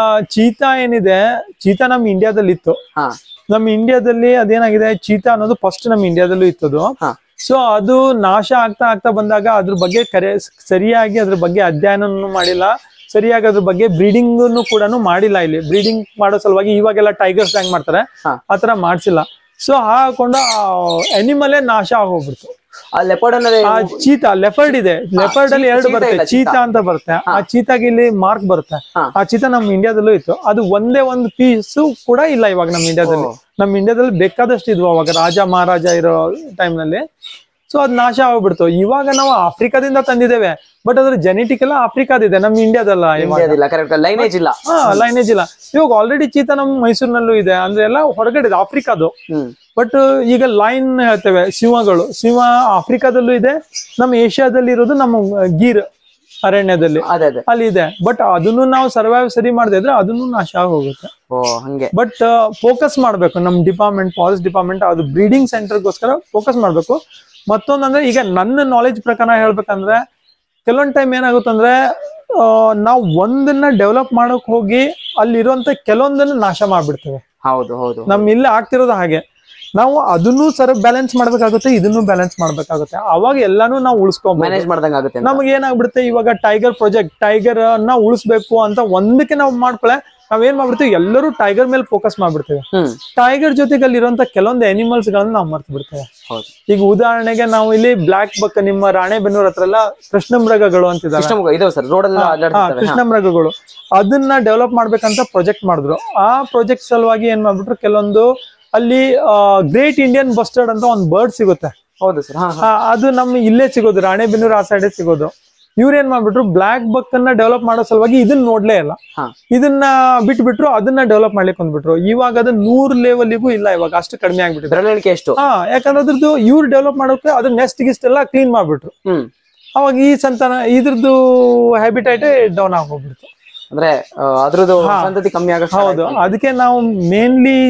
ಚೀತಾ ಏನಿದೆ ಚೀತಾ ನಮ್ ಇಂಡಿಯಾದಲ್ಲಿ ಇತ್ತು ಹಾ ನಮ್ಮ ಇಂಡಿಯಾದಲ್ಲಿ ಅದೇನಾಗಿದೆ ಚೀತಾ ಅನ್ನೋದು ಫಸ್ಟ್ ನಮ್ಮ ಇಂಡಿಯಾದಲ್ಲೂ ಇತ್ತದು ಹಾ ಸೊ ಅದು ನಾಶ ಆಗ್ತಾ ಆಗ್ತಾ ಬಂದಾಗ ಅದ್ರ ಬಗ್ಗೆ ಕರೆ ಸರಿಯಾಗಿ ಅದ್ರ ಬಗ್ಗೆ ಅಧ್ಯಯನನೂ ಮಾಡಿಲ್ಲ ಸರಿಯಾಗಿ ಅದ್ರ ಬಗ್ಗೆ ಬ್ರೀಡಿಂಗ್ ಕೂಡ ಮಾಡಿಲ್ಲ ಇಲ್ಲಿ ಬ್ರೀಡಿಂಗ್ ಮಾಡೋ ಸಲುವಾಗಿ ಇವಾಗೆಲ್ಲ ಟೈಗರ್ಸ್ ಹೆಂಗ್ ಮಾಡ್ತಾರೆ ಹಾ. ಆತರ ಮಾಡ್ಸಿಲ್ಲ ಸೊ ಹಾಕೊಂಡು ಅನಿಮಲೇ ನಾಶ ಆಗೋಗ್ಬಿಡ್ತು ಆ ಲೆಪರ್ಡ್ ಅನ್ನೋದೇ ಆ ಚೀತಾ ಲೆಫರ್ಡ್ ಇದೆ ಲೆಫರ್ಡ್ ಅಲ್ಲಿ ಚೀ- ಎರಡು ಚೀತಾ ಬರುತ್ತೆ ಇಲ್ಲ, ಚೀತಾ ಅಂತ ಬರುತ್ತೆ ಆ ಚೀತಾಗೆ ಇಲ್ಲಿ ಮಾರ್ಕ್ ಬರುತ್ತೆ ಹಾ. ಆ ಚೀತಾ ನಮ್ಮ ಇಂಡಿಯಾದಲ್ಲೂ ಇತ್ತು ಅದು ಒಂದೇ ಒಂದು ಪೀಸ್ ಕೂಡ ಇಲ್ಲ ಇವಾಗ ನಮ್ಮ ಇಂಡಿಯಾದಲ್ಲಿ ನಮ್ಮ ಇಂಡಿಯಾದಲ್ಲಿ ಬೇಕಾದಷ್ಟು ಇದ್ವು ಅವಾಗ ರಾಜ ಮಹಾರಾಜ ಇರೋ time ನಲ್ಲಿ ಸೊ ಅದ್ ನಾಶ ಆಗ್ಬಿಡ್ತು ಇವಾಗ ನಾವು ಆಫ್ರಿಕಾದಿಂದ ತಂದಿದ್ದೇವೆ ಬಟ್ ಅದ್ರ ಜೆನೆಟಿಕ್ ಎಲ್ಲ ಆಫ್ರಿಕಾದಿದೆ ನಮ್ಮ ಇಂಡಿಯಾದಲ್ಲ ಇವಾಗ ಇಂಡಿಯಾದಿಲ್ಲ ಕರೆಕ್ಟ್ ಲೈನೇಜ್ ಇಲ್ಲ ಹಾ ಲೈನೇಜ್ ಇಲ್ಲ ಇವಾಗ ಆಲ್ರೆಡಿ ಚೀತಾ ನಮ್ಮ ಮೈಸೂರಿನಲ್ಲೂ ಇದೆ ಅಂದ್ರೆ ಎಲ್ಲ ಹೊರಗಡೆ ಇದೆ ಆಫ್ರಿಕಾದು ಹ್ಮ್ ಬಟ್ ಈಗ ಲೈನ್ ಹೇಳ್ತೇವೆ ಸಿಂಹಗಳು ಸಿಂಹ ಆಫ್ರಿಕಾದಲ್ಲೂ ಇದೆ ನಮ್ಮ ಏಷ್ಯಾದಲ್ಲಿ ಇರೋದು ನಮ್ಮ ಗೀರ್ ಅರಣ್ಯದಲ್ಲಿ ಅದೇ ಅದೇ ಅಲ್ಲಿ ಇದೆ ಬಟ್ ಅದನ್ನು ನಾವು ಸರ್ವೈವ್ ಸರಿ ಮಾಡದೇ ಇದ್ರೆ ಅದನ್ನು ನಾಶ ಆಗಿ ಹೋಗುತ್ತೆ ಓ ಹಂಗೆ ಬಟ್ ಫೋಕಸ್ ಮಾಡಬೇಕು ನಮ್ಮ ಡಿಪಾರ್ಟ್ಮೆಂಟ್ ಫಾರೆಸ್ಟ್ ಡಿಪಾರ್ಟ್ಮೆಂಟ್ ಅದು ಬ್ರೀಡಿಂಗ್ ಸೆಂಟರ್ಗೋಸ್ಕರ ಫೋಕಸ್ ಮಾಡಬೇಕು ಮತ್ತೊಂದಂದ್ರೆ ಈಗ ನನ್ನ ನಾಲೆಜ್ ಪ್ರಕಾರ ಹೇಳ್ಬೇಕಂದ್ರೆ ಕೆಲವೊಂದು ಟೈಮ್ ಏನಾಗುತ್ತಂದ್ರೆ ಆ, ನಾವು ಒಂದನ್ನ ಡೆವಲಪ್ ಮಾಡಕ್ ಹೋಗಿ ಅಲ್ಲಿರುವಂತ ಕೆಲವೊಂದನ್ನ ನಾಶ ಮಾಡ್ಬಿಡ್ತೇವೆ ಹೌದು ಹೌದು ನಮ್ ಇಲ್ಲಿ ಆಗ್ತಿರೋದು ಹಾಗೆ ನಾವು ಅದನ್ನು ಸರ ಬ್ಯಾಲೆನ್ಸ್ ಮಾಡ್ಬೇಕಾಗುತ್ತೆ ಇದನ್ನು ಬ್ಯಾಲೆನ್ಸ್ ಮಾಡ್ಬೇಕಾಗುತ್ತೆ ಅವಾಗ ಎಲ್ಲಾನು ನಾವು ಉಳಿಸ್ಕೊಬಹುದು ಮ್ಯಾನೇಜ್ ಮಾಡ್ದಂಗ ಆಗುತ್ತೆ ಅಂತ. ನಮ್ಗೆ ಏನಾಗ್ಬಿಡುತ್ತೆ ಇವಾಗ ಟೈಗರ್ ಪ್ರಾಜೆಕ್ಟ್ ಟೈಗರ್ ನ ಉಳಿಸ್ಬೇಕು ಅಂತ ಒಂದಕ್ಕೆ ನಾವು ಮಾಡ್ಕೊಳೆ ನಾವೇನ್ ಮಾಡ್ಬಿಡ್ತೀವಿ ಎಲ್ಲರೂ ಟೈಗರ್ ಮೇಲೆ ಫೋಕಸ್ ಮಾಡ್ಬಿಡ್ತೇವೆ ಹ್ಮ್ ಟೈಗರ್ ಜೊತೆಗೆ ಅಲ್ಲಿರುವಂತ ಕೆಲವೊಂದು ಅನಿಮಲ್ಸ್ ಗಳನ್ನ ನಾವು ಮರ್ತು ಬಿಡ್ತೇವೆ ಹೌದು ಈಗ ಉದಾಹರಣೆಗೆ ನಾವು ಇಲ್ಲಿ ಬ್ಲಾಕ್ ಬಕ್ ನಿಮ್ಮ ರಾಣೆಬೆನ್ನೂರ್ ಹತ್ರ ಎಲ್ಲ ಕೃಷ್ಣ ಮೃಗಗಳು ಅಂತಿದ್ದಾರೆ ಕೃಷ್ಣ ಇದಾವೆ ಸರ್ ರೋಡ್ ಎಲ್ಲ ಹಾ ಅಡ್ಡಾಡ್ತಿರ್ತವೆ ಕೃಷ್ಣ ಮೃಗಗಳು ಅದನ್ನ ಡೆವಲಪ್ ಮಾಡ್ಬೇಕಂತ ಪ್ರಾಜೆಕ್ಟ್ ಮಾಡಿದ್ರು ಆ ಪ್ರಾಜೆಕ್ಟ್ ಸಲುವಾಗಿ ಏನ್ ಮಾಡ್ಬಿಟ್ರು ಕೆಲವೊಂದು ಅಲ್ಲಿ ಗ್ರೇಟ್ ಇಂಡಿಯನ್ ಬಸ್ಟರ್ಡ್ ಅಂತ ಒಂದು ಬರ್ಡ್ ಸಿಗುತ್ತೆ ಹೌದು ಸರ್ ಹಾ ಆ, ಅದು ನಮ್ಮ ಇಲ್ಲೇ ಸಿಗೋದು ರಾಣೆಬೆನ್ನೂರು ಆ ಸೈಡೇ ಸಿಗೋದು ಇವ್ರು ಏನ್ ಮಾಡ್ಬಿಟ್ರು ಬ್ಲಾಕ್ ಬಕ್ ಅನ್ನ ಡೆವಲಪ್ ಮಾಡೋ ಸಲುವಾಗಿ ಇದನ್ನ ನೋಡ್ಲೇ ಇಲ್ಲ ಹಾ ಇದನ್ನ ಬಿಟ್ಬಿಟ್ರು ಅದನ್ನ ಡೆವಲಪ್ ಮಾಡ್ಲಿಕ್ಕೆ ಬಂದ್ಬಿಟ್ರು ಇವಾಗ ಅದು ನೂರ್ ಲೆವೆಲ್ಗೂ ಇಲ್ಲ ಇವಾಗ ಅಷ್ಟು ಕಡಿಮೆ ಆಗ್ಬಿಟ್ಟಿದೆ ಬೆರಳಿಕೆ ಎಷ್ಟು ಹಾ ಯಾಕಂದ್ರೆ ಅದ್ರದ್ದು ಇವ್ರು ಡೆವಲಪ್ ಮಾಡೋಕೆ ಅದ್ರ ನೆಸ್ಟ್ ಗಿಸ್ಟ್ ಎಲ್ಲ ಕ್ಲೀನ್ ಮಾಡ್ಬಿಟ್ರು ಹ್ಮ್ ಅವಾಗ ಈ ಸಂತಾನ ಇದ್ರದ್ದು ಹ್ಯಾಬಿಟೈಟೇ ಡೌನ್ ಆಗೋಗ್ಬಿಡ್ತು ಅಂದ್ರೆ ಆ, ಅದ್ರದ್ದು ಸಂತತಿ ಕಮ್ಮಿ ಆಗೋ ಹೌದು ಅದಕ್ಕೆ ನಾವು ಮೇನ್ಲಿ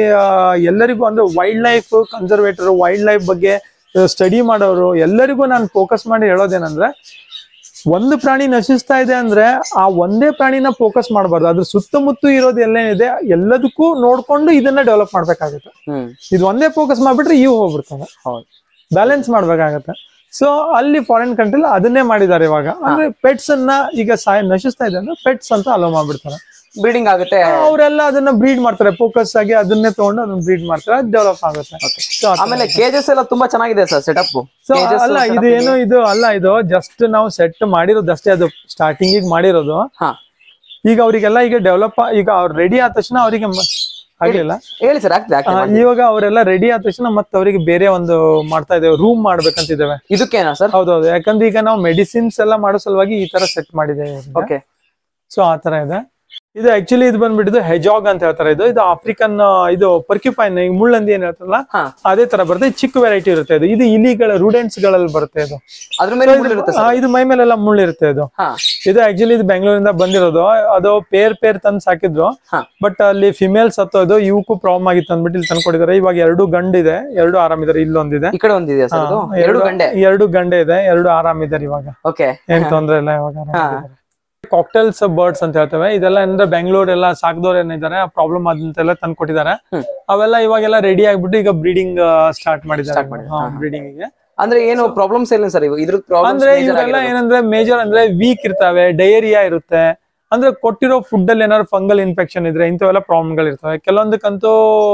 ಎಲ್ಲರಿಗೂ ಅಂದ್ರೆ wildlife conservator wildlife ಬಗ್ಗೆ ಸ್ಟಡಿ ಮಾಡೋರು ಎಲ್ಲರಿಗೂ ನಾನು ಫೋಕಸ್ ಮಾಡಿ ಹೇಳೋದೇನಂದ್ರೆ ಒಂದು ಪ್ರಾಣಿ ನಶಿಸ್ತಾ ಇದೆ ಅಂದ್ರೆ ಆ ಒಂದೇ ಪ್ರಾಣಿನ ಫೋಕಸ್ ಮಾಡಬಾರ್ದು ಅದ್ರ ಸುತ್ತಮುತ್ತ ಇರೋದು ಎಲ್ಲೇನಿದೆ ಎಲ್ಲದಕ್ಕೂ ನೋಡ್ಕೊಂಡು ಇದನ್ನ ಡೆವಲಪ್ ಮಾಡ್ಬೇಕಾಗುತ್ತೆ ಹ್ಮ್ ಇದು ಒಂದೇ ಫೋಕಸ್ ಮಾಡ್ಬಿಟ್ರೆ ಇವು ಹೋಗ್ಬಿಡ್ತವೆ ಹೌದು ಬ್ಯಾಲೆನ್ಸ್ ಮಾಡ್ಬೇಕಾಗತ್ತೆ ಸೊ ಅಲ್ಲಿ ಫಾರಿನ್ ಕಂಟ್ರಿಲಿ ಅದನ್ನೇ ಮಾಡಿದ್ದಾರೆ ಇವಾಗ ಅಂದ್ರೆ ಪೆಟ್ಸ್ ಅನ್ನ ಈಗ ಸಾಯ ನಶಿಸ್ತಾ ಇದೆ ಅಂದ್ರೆ ಪೆಟ್ಸ್ ಅಂತ ಅಲೋ ಮಾಡ್ಬಿಡ್ತಾರೆ ಬ್ರೀಡಿಂಗ್ ಆಗುತ್ತೆ ಅವರೆಲ್ಲ ಅದನ್ನ ಬ್ರೀಡ್ ಮಾಡ್ತಾರೆ ಫೋಕಸ್ ಆಗಿ ಅದನ್ನೇ ತಗೊಂಡು ಅದನ್ನ ಬ್ರೀಡ್ ಮಾಡ್ತಾರೆ ಡೆವಲಪ್ ಆಗುತ್ತೆ So, ಆ ತರ. ಆಮೇಲೆ ಕೇಜಸ್ ಎಲ್ಲ ತುಂಬಾ ಚೆನ್ನಾಗಿದೆ ಸರ್ ಸೆಟಪ್ So, ಅಲ್ಲ ಇದು ಏನು ಇದು ಅಲ್ಲ ಇದು ಜಸ್ಟ್ ನಾವು ಸೆಟ್ ಮಾಡಿರೋದು ಅಷ್ಟೇ ಅದು ಸ್ಟಾರ್ಟಿಂಗ್ ಮಾಡಿರೋದು ಹಾ ಈಗ ಅವರಿಗೆಲ್ಲ ಈಗ ಡೆವಲಪ್ ಈಗ ಅವ್ರು ರೆಡಿ ಆದ ತಕ್ಷಣ ಅವರಿಗೆ ಆಗ್ಲಿಲ್ಲ ಹೇಳಿ ಸರ್ ಆಗ್ತದೆ ಆ, ಆಗ್ತದೆ ಇವಾಗ ಅವರೆಲ್ಲ ರೆಡಿ ಆದ ತಕ್ಷಣ ಮತ್ತೆ ಅವರಿಗೆ ಬೇರೆ ಒಂದು ಮಾಡ್ತಾ ಇದ್ದೇವೆ ರೂಮ್ ಮಾಡ್ಬೇಕಂತಿದ್ದೇವೆ ಇದಕ್ಕೇನಾ ಸರ್ ಹೌದೌದು ಯಾಕಂದ್ರೆ ಈಗ ನಾವು ಮೆಡಿಸಿನ್ಸ್ ಎಲ್ಲ ಮಾಡೋ ಸಲುವಾಗಿ ಈ ತರ ಸೆಟ್ ಮಾಡಿದ್ದೇವೆ ಓಕೆ ಸೊ ಆ ತರ ಇದೆ ಇದು ಆಕ್ಚುಲಿ ಇದು ಬಂದ್ಬಿಟ್ಟು ಹೆಜಾಗ್ ಅಂತ ಹೇಳ್ತಾರೆ ಇದು ಇದು ಆಫ್ರಿಕನ್ ಇದು ಪರ್ಕ್ಯುಪೈನ್ ಈಗ ಮುಳ್ಳಂದಿ ಏನ್ ಹೇಳ್ತಾರಲ್ಲ ಹಾ ಅದೇ ತರ ಬರುತ್ತೆ ಇದು ಚಿಕ್ಕ ವೆರೈಟಿ ಇರುತ್ತೆ ಇದು ಇದು ಇಲಿಗಳ ರೂಡೆಂಟ್ಸ್ ಗಳಲ್ಲಿ ಬರುತ್ತೆ ಇದು ಅದ್ರ ಮೇಲೆ ಮುಳ್ಳು ಇರುತ್ತೆ ಆ, ಸರ್ ಇದು ಮೈ ಮೇಲೆಲ್ಲ ಮುಳ್ಳು ಇರುತ್ತೆ ಇದು ಹಾ ಇದು ಆಕ್ಚುಲಿ ಇದು ಬೆಂಗಳೂರಿಂದ ಬಂದಿರೋದು ಅದು ಪೇರ್ ಪೇರ್ ತಂದು ಸಾಕಿದ್ರು ಹಾ ಬಟ್ ಅಲ್ಲಿ ಫಿಮೇಲ್ ಸತ್ತೋದು ಇವಕ್ಕೂ ಪ್ರಾಬ್ಲಮ್ ಆಗಿತ್ತು ಅಂದ್ಬಿಟ್ಟು ಇಲ್ಲಿ ತಂದ್ಕೊಟ್ಟಿದ್ದಾರೆ ಇವಾಗ ಎರಡು ಗಂಡಿದೆ ಎರಡು ಆರಾಮಿದ್ದಾರೆ ಇಲ್ಲೊಂದಿದೆ ಈ ಕಡೆ ಒಂದಿದೆಯಾ ಸರ್ ಇದು ಹಾ, ಎರಡು ಗಂಡೆ ಎರಡು ಗಂಡೆ ಇದೆ ಎರಡು ಆರಾಮಿದ್ದಾರೆ ಇವಾಗ ಓಕೆ ಏನ್ ತೊಂದ್ರೆ ಇಲ್ಲ ಇವಾಗ ಕಾಕ್ಟೇಲ್ಸ್ ಬರ್ಡ್ಸ್ ಅಂತ ಹೇಳ್ತೇವೆ ಇದೆಲ್ಲ ಅಂದ್ರೆ ಬೆಂಗಳೂರು ಎಲ್ಲ ಸಾಕ್ದವ್ರು ಏನಿದ್ದಾರೆ ಪ್ರಾಬ್ಲಮ್ ಆದಂತೆಲ್ಲ ತಂದು ಕೊಟ್ಟಿದ್ದಾರೆ ಹ್ಮ್. ಅವೆಲ್ಲ ಇವಾಗೆಲ್ಲ ರೆಡಿ ಆಗ್ಬಿಟ್ಟು ಈಗ ಬ್ರೀಡಿಂಗ್ ಸ್ಟಾರ್ಟ್ ಮಾಡಿದ್ದಾರೆ Start ಮಾಡಿದ್ದಾರೆ. ಬ್ರೀಡಿಂಗ್ ಗೆ ಅಂದ್ರೆ ಏನು ಪ್ರಾಬ್ಲಮ್ಸ್ ಇಲ್ಲ ಸರ್ ಇದ್ರ ಅಂದ್ರೆ ಇವರೆಲ್ಲ ಪ್ರಾಬ್ಲಮ್ ಏನಂದ್ರೆ ಮೇಜರ್ ಅಂದ್ರೆ ವೀಕ್ ಇರ್ತವೆ ಡಯೇರಿಯಾ ಇರುತ್ತೆ ಅಂದ್ರೆ ಕೊಟ್ಟಿರೋ ಫುಡ್ ಅಲ್ಲಿ ಏನಾದ್ರು ಫಂಗಲ್ ಇನ್ಫೆಕ್ಷನ್ ಇದ್ರೆ ಇಂಥವೆಲ್ಲ ಪ್ರಾಬ್ಲಮ್ಗಳು ಇರ್ತವೆ ಕೆಲವೊಂದಕ್ಕಂತೂ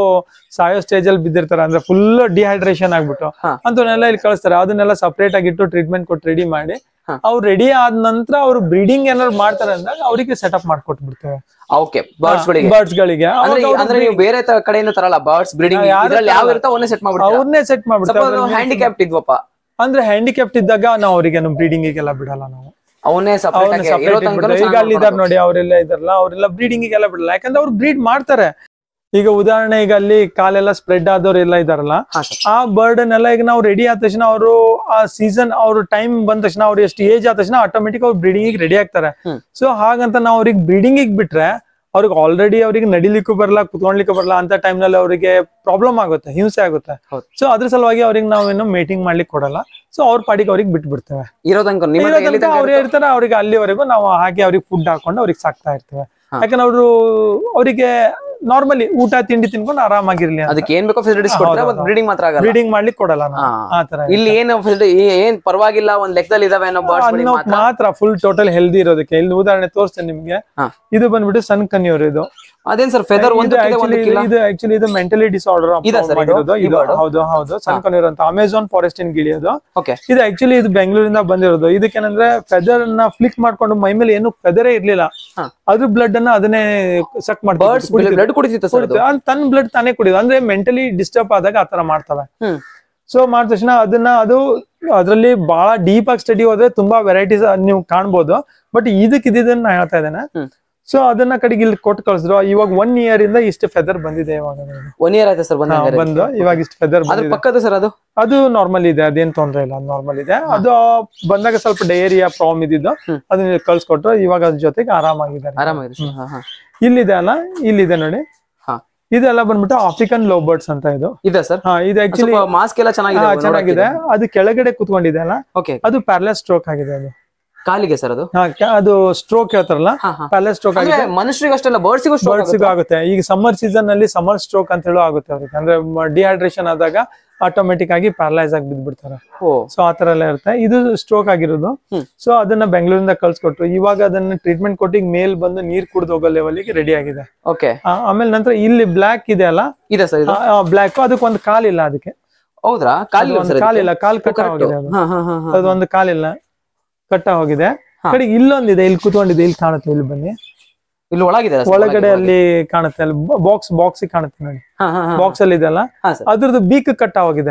ಸಾಯೋ ಸ್ಟೇಜ್ ಅಲ್ಲಿ ಬಿದ್ದಿರ್ತಾರೆ ಅಂದ್ರೆ ಫುಲ್ ಡಿಹೈಡ್ರೇಷನ್ ಆಗ್ಬಿಟ್ಟು ಹಾ. ಅಂತವನ್ನೆಲ್ಲ ಇಲ್ಲಿ ಕಳಿಸ್ತಾರೆ ಅದನ್ನೆಲ್ಲ ಸಪರೇಟ್ ಆಗಿಟ್ಟು ಟ್ರೀಟ್ಮೆಂಟ್ ಕೊಟ್ಟು ರೆಡಿ ಮಾಡಿ ಹಾ. ಅವ್ರು ರೆಡಿ ಆದ ನಂತರ ಅವ್ರು ಬ್ರೀಡಿಂಗ್ ಏನಾದ್ರು ಮಾಡ್ತಾರೆ ಅಂದಾಗ ಅವರಿಗೆ ಸೆಟಪ್ ಮಾಡ್ಕೊಟ್ಬಿಡ್ತೇವೆ ಓಕೆ ಬರ್ಡ್ಸ್ ಗಳಿಗೆ ಬರ್ಡ್ಸ್ ಗಳಿಗೆ ಅಂದ್ರೆ ಈ- ಅಂದ್ರೆ ನೀವು ಬೇರೆ ತ- ಕಡೆಯಿಂದ ತರಲ್ಲ ಬರ್ಡ್ಸ್ ಬ್ರೀಡಿಂಗ್ ಹಾ, ಯಾರು ಇದ್ರಲ್ಲಿ ಯಾವ ತರಲ್ಲ. ಇರುತ್ತೋ ಅವನ್ನೇ ಸೆಟ್ ಮಾಡ್ಬಿಡ್ತೀರಾ ಅವ್ರನ್ನೇ ಸೆಟ್ ಮಾಡ್ಬಿಡ್ತೇವೆ ಹ್ಯಾಂಡಿಕ್ಯಾಪ್ಟ್ ಇದ್ವಪ್ಪ ಅಂದ್ರೆ ಹ್ಯಾಂಡಿಕ್ಯಾಪ್ಟ್ ಇದ್ದಾಗ ನಾವು ಅವರಿಗೆ ಬ್ರೀಡಿಂಗ್ ಗೆಲ್ಲ ಬಿಡಲ್ಲ ನಾವು ಅವನ್ನೇ ಸಪರೇಟ್ ಅವ್ರನ್ನ ಆಗಿ separate ಇರೋ ತನಕ ಇಟ್ಬಿಟ್ಟು ಈಗ ಅಲ್ಲಿ ಇದಾರೆ ನೋಡಿ ಅವರೆಲ್ಲ ಇದಾರಲ್ಲ ಅವರೆಲ್ಲ ಬ್ರೀಡಿಂಗ್ ಎಲ್ಲ ಬಿಡಲ್ಲ ಯಾಕಂದ್ರೆ ಅವ್ರು ಬ್ರೀಡ್ ಮಾಡ್ತಾರೆ ಈಗ ಉದಾಹರಣೆ ಈಗ ಅಲ್ಲಿ ಕಾಲೆಲ್ಲ ಸ್ಪ್ರೆಡ್ ಆದವ್ರು ಎಲ್ಲ ಇದಾರಲ್ಲ ಹಾ ಸರ್ ಆ ಬರ್ಡನ್ ಎಲ್ಲ ಈಗ ನಾವು ರೆಡಿ ಆದ ತಕ್ಷಣ ಅವರು ಆ ಸೀಸನ್ ಅವ್ರ ಟೈಮ್ ಬಂದ ತಕ್ಷಣ ಅವ್ರು ಎಷ್ಟು ಏಜ್ ಆದ ತಕ್ಷಣ ಆಟೋಮೆಟಿಕ್ ಅವ್ರು ಬ್ರೀಡಿಂಗ್ ರೆಡಿ ಆಗ್ತಾರೆ ಹ್ಮ್. ಸೊ ಹಾಗಂತ ನಾವು ಅವ್ರಿಗೆ ಬ್ರೀಡಿಂಗ್ ಬಿಟ್ರೆ ಅವ್ರಿಗೆ ಆಲ್ರೆಡಿ ಅವ್ರಿಗೆ ನಡಿಲಿಕ್ಕೂ ಬರಲ್ಲ ಕುತ್ಕೊಳ್ಲಿಕ್ಕೂ ಬರಲ್ಲ ಅಂತ time ನಲ್ಲಿ ಅವರಿಗೆ ಪ್ರಾಬ್ಲಮ್ ಆಗುತ್ತೆ ಹಿಂಸೆ ಆಗುತ್ತೆ ಹೌದು. ಸೊ ಅದ್ರ ಸಲುವಾಗಿ ಅವ್ರಿಗೆ ನಾವೇನು ಮೀಟಿಂಗ್ ಮಾಡ್ಲಿಕ್ಕೆ ಕೊಡಲ್ಲ ಸೊ ಅವ್ರ ಪಾಡಿಗೆ ಅವ್ರಿಗೆ ಬಿಟ್ಟು ಬಿಡ್ತೇವೆ ಇರೋ ತನಕ ನಿಮ್ಮ ಹತ್ರ ಎಲ್ಲಿ ತನಕ ಅವ್ರು ಇರುತ್ತೋ- ಇರ್ತಾರೆ ಅವ್ರಿಗೆ ಅಲ್ಲಿವರೆಗೂ ನಾವು ಹಾಗೆ ಅವ್ರಿಗೆ ಫುಡ್ ಹಾಕೊಂಡು ಅವ್ರಿಗೆ ಸಾಕ್ತಾ ಇರ್ತೇವೆ ಹಾ. ಯಾಕಂದ್ರೆ ಅವರು ಅವರಿಗೆ ನಾರ್ಮಲಿ ಊಟ ತಿಂಡಿ ತಿನ್ಕೊಂಡು ಆರಾಮಾಗಿರ್ಲಿ ಅಂತ ಅದಕ್ಕೆ ಏನ್ ಬೇಕೋ ಫೆಸಿಲಿಟೀಸ್ ಹಾ, ಕೊಡ್ತಾರೆ ಹೌದು, ಬಟ್ ಬ್ರೀಡಿಂಗ್ ಮಾತ್ರ ಆಗಲ್ಲ ಬ್ರೀಡಿಂಗ್ ಮಾಡ್ಲಿಕ್ಕೆ ಕೊಡಲ್ಲ ನಾವು ಹಾ. ಆ ತರ ಇಲ್ಲಿ ಏನು facility- ಏ- ಏನ್ ಪರವಾಗಿಲ್ಲ ಒಂದ್ ಲೆಕ್ಕದಲ್ಲಿ ಇದಾವೆ ಅನ್ನೋ ಬರ್ಡ್ಸ್ ಅನ್ನೋ ಮಾತ್ರ ಫುಲ್ ಟೋಟಲ್ ಹೆಲ್ದಿ ಇರೋದಕ್ಕೆ ಇಲ್ಲಿ ಉದಾಹರಣೆ ತೋರಿಸ್ತೇನೆ ನಿಮ್ಗೆ ಹಾ. ಇದು ಬಂದ್ಬಿಟ್ಟು ಸನ್ ಕನ್ಯೂರ್ ಇದು ಅದೇನ್ ಸರ್ ಫೆದರ್ ಇದು ಒಂದು actually ಇದು- ಇದು ಆಕ್ಚುಲಿ ಇದು ಮೆಂಟಲಿ ಡಿಸಾರ್ಡರ್ ಇದಾ sir ಇದು? ಈ bird? ಹೌದು ಹೌದು ಸನ್ ಕನ್ಯೂರ್ ಅಂತ ಅಮೆಝಾನ್ ಫಾರೆಸ್ಟ್ ಇನ್ ಗಿಳಿ ಅದು ಓಕೆ ಇದು ಆಕ್ಚುಲಿ ಇದು ಬೆಂಗಳೂರಿಂದ ಬಂದಿರೋದು ಇದಕ್ಕೇನಂದ್ರೆ ಫೆದರ್ ನ ಫ್ಲಿಕ್ ಮಾಡ್ಕೊಂಡು ಮೈ ಮೇಲೆ ಏನು ಫೆದರೇ ಇರ್ಲಿಲ್ಲ ಹಾ. ಅದ್ರ ಬ್ಲಡ್ ಅನ್ನ ಅದನ್ನೇ ಸಕ್ ಬರ್ಡ್ಸ್ ಮಾಡ್ತಾರೆ ಬ್ಲಡ್ ಕುಡಿತಿತ್ತು ಸರ್ ಅದು ತನ್ನ ಬ್ಲಡ್ ತಾನೇ ಕುಡಿಯೋದು ಅಂದ್ರೆ ಮೆಂಟಲಿ ಡಿಸ್ಟರ್ಬ್ ಆದಾಗ ಆತರ ಮಾಡ್ತವೆ ಹ್ಮ್ ಸೊ ಮಾಡಿದ ತಕ್ಷಣ ಅದನ್ನ ಅದು ಅದರಲ್ಲಿ ಬಹಳ ಡೀಪ್ ಆಗಿ ಸ್ಟಡಿ ಹೋದ್ರೆ ತುಂಬಾ ವೆರೈಟೀಸ್ ನೀವು ಕಾಣ್ಬೋದು ಬಟ್ ಇದಕ್ಕೆ ಇದನ್ನ ನಾ ಹೇಳ್ತಾ ಇದ್ದೇನೆ ಹ್ಮ್. ಸೊ ಅದನ್ನ ಕಡೆಗೆ ಇಲ್ಲಿ ಕೊಟ್ಟು ಕಳ್ಸಿದ್ರು ಇವಾಗ ಒನ್ ಇಯರ್ ಇಂದ ಇಷ್ಟು ಫೆದರ್ ಬಂದಿದೆ ಇವಾಗ ಅದು. ಒನ್ ಇಯರ್ ಆಯ್ತಾ ಸರ್ ಬಂದ ಹಾ, ಬಂದು ಇವಾಗ ಇಷ್ಟು ಫೆದರ್ ಅದ್ರ ಬಂದಿದೆ ಪಕ್ಕದ ಸರ್ ಅದು ಅದು ನಾರ್ಮಲ್ ಇದೆ ಅದೇನ್ ತೊಂದ್ರೆ ಇಲ್ಲ ನಾರ್ಮಲ್ ಇದೆ ಅದು ಬಂದಾಗ ಸ್ವಲ್ಪ ಡಯೇರಿಯಾ ಪ್ರಾಬ್ಲಮ್ ಇದ್ದಿದ್ದು ಹ್ಮ್. ಅದನ್ನ ಕಳ್ಸಿಕೊಟ್ರು ಇವಾಗ ಅದ್ರ ಜೊತೆಗೆ ಆರಾಮಾಗಿದ್ದಾರೆ ಆರಾಮಾಗಿದೆ ಸರ್ ಹಾ ಹಾ ಇಲ್ಲಿದೆ ಅಲ್ಲ ಇಲ್ಲಿದೆ ನೋಡಿ ಹಾ ಇದೆಲ್ಲ ಬಂದ್ಬಿಟ್ಟು ಆಫ್ರಿಕನ್ ಲವ್ ಬರ್ಡ್ಸ್ ಅಂತ ಇದು ಇದೆ ಸರ್ ಹಾ ಇದು ಆಕ್ಚುಲಿ ಸ್ವಲ್ಪ ಮಾಸ್ಕ್ ಎಲ್ಲ ಚೆನ್ನಾಗಿದೆ ಚೆನ್ನಾಗಿದೆ ಅದು ಕೆಳಗಡೆ ಕುತ್ಕೊಂಡಿದೆ ಅಲ್ಲ ಓಕೆ ಅದು ಪ್ಯಾರಲೈಸ್ ಸ್ಟ್ರೋಕ್ ಆಗಿದೆ ಅದು ಕಾಲಿಗೆ ಸರ್ ಅದು ಹಾ, ಕ- ಅದು ಸ್ಟ್ರೋಕ್ ಹೇಳ್ತಾರಲ್ಲ ಹಾ ಹಾ ಪ್ಯಾರಲೈಸ್ ಸ್ಟ್ರೋಕ್ ಅಂದ್ರೆ ಆಗಿದೆ ಮನುಷ್ಯರಿಗೆ ಅಷ್ಟೆಲ್ಲ ಬರ್ಡ್ಸಿಗೂ ಬರ್ಡ್ಸಿಗೂ ಆಗುತ್ತೆ ಈಗ ಸಮ್ಮರ್ ಸೀಸನ್ ಅಲ್ಲಿ ಸಮ್ಮರ್ ಸ್ಟ್ರೋಕ್ ಅಂತ ಹೇಳೋ ಆಗುತ್ತೆ ಅವ್ರಿಗೆ ಅಂದ್ರೆ ಡಿಹೈಡ್ರೇಷನ್ ಆದಾಗ ಆಟೋಮೆಟಿಕ್ ಆಗಿ ಪ್ಯಾರಲೈಸ್ ಆಗಿ ಬಿದ್ದ್ಬಿಡ್ತಾರೆ ಓ ಸೊ ಆ ತರ ಎಲ್ಲ ಇರುತ್ತೆ ಇದು ಸ್ಟ್ರೋಕ್ ಆಗಿರೋದು ಹ್ಮ್. ಸೊ ಅದನ್ನ ಬೆಂಗಳೂರಿಂದ ಕಳ್ಸಿಕೊಟ್ರು ಇವಾಗ ಅದನ್ನ ಟ್ರೀಟ್ಮೆಂಟ್ ಕೊಟ್ಟು ಈಗ ಮೇಲ್ ಬಂದು ನೀರ್ ಕುಡ್ದು ಹೋಗೋ ಲೆವೆಲ್ಗೆ ರೆಡಿ ಆಗಿದೆ ಓಕೆ ಆ, ಆಮೇಲೆ ನಂತರ ಇಲ್ಲಿ ಬ್ಲಾಕ್ ಇದೆ ಅಲ್ಲ ಇದೆ ಸರ್ ಇದು ಬ್ಲಾಕ್ ಅದಕ್ಕೆ ಒಂದು ಕಾಲಿಲ್ಲ ಅದಕ್ಕೆ ಹೌದ್ರಾ ಕಾಲಿಲ್ಲ ಒಂದು ಸರ್ ಕಾಲಿಲ್ಲ ಕಾಲ್ ಕಟ್ಟ ಹೋಗಿದೆ ಅದು ಹಾ ಹಾ ಹಾ ಹಾ ಅದು ಒಂದು ಕಾಲಿಲ್ಲ ಕಟ್ಟ ಹೋಗಿದೆ ಹಾ. ಕಡೆಗೆ ಇಲ್ಲೊಂದಿದೆ ಇಲ್ಲಿ ಕುತ್ಕೊಂಡಿದೆ ಇಲ್ಲಿ ಕಾಣುತ್ತೆ ಇಲ್ಲಿ ಬನ್ನಿ ಇಲ್ಲಿ ಒಳಗಿದೆ sir, ಒಳಗಡೆ ಒಳಗೆ. ಅಲ್ಲಿ ಕಾಣುತ್ತೆ ಅಲ್ಲಿ ಬಾಕ್ಸ್ ಬಾಕ್ಸ್ ಕಾಣುತ್ತೆ ನೋಡಿ ಹಾ ಹಾ ಹಾ ಬಾಕ್ಸ್ ಅಲ್ಲಿ ಇದೆಲ್ಲ ಹಾ ಸರ್ ಅದ್ರದ್ದು ಬೀಕ್ ಕಟ್ಟ ಹೋಗಿದೆ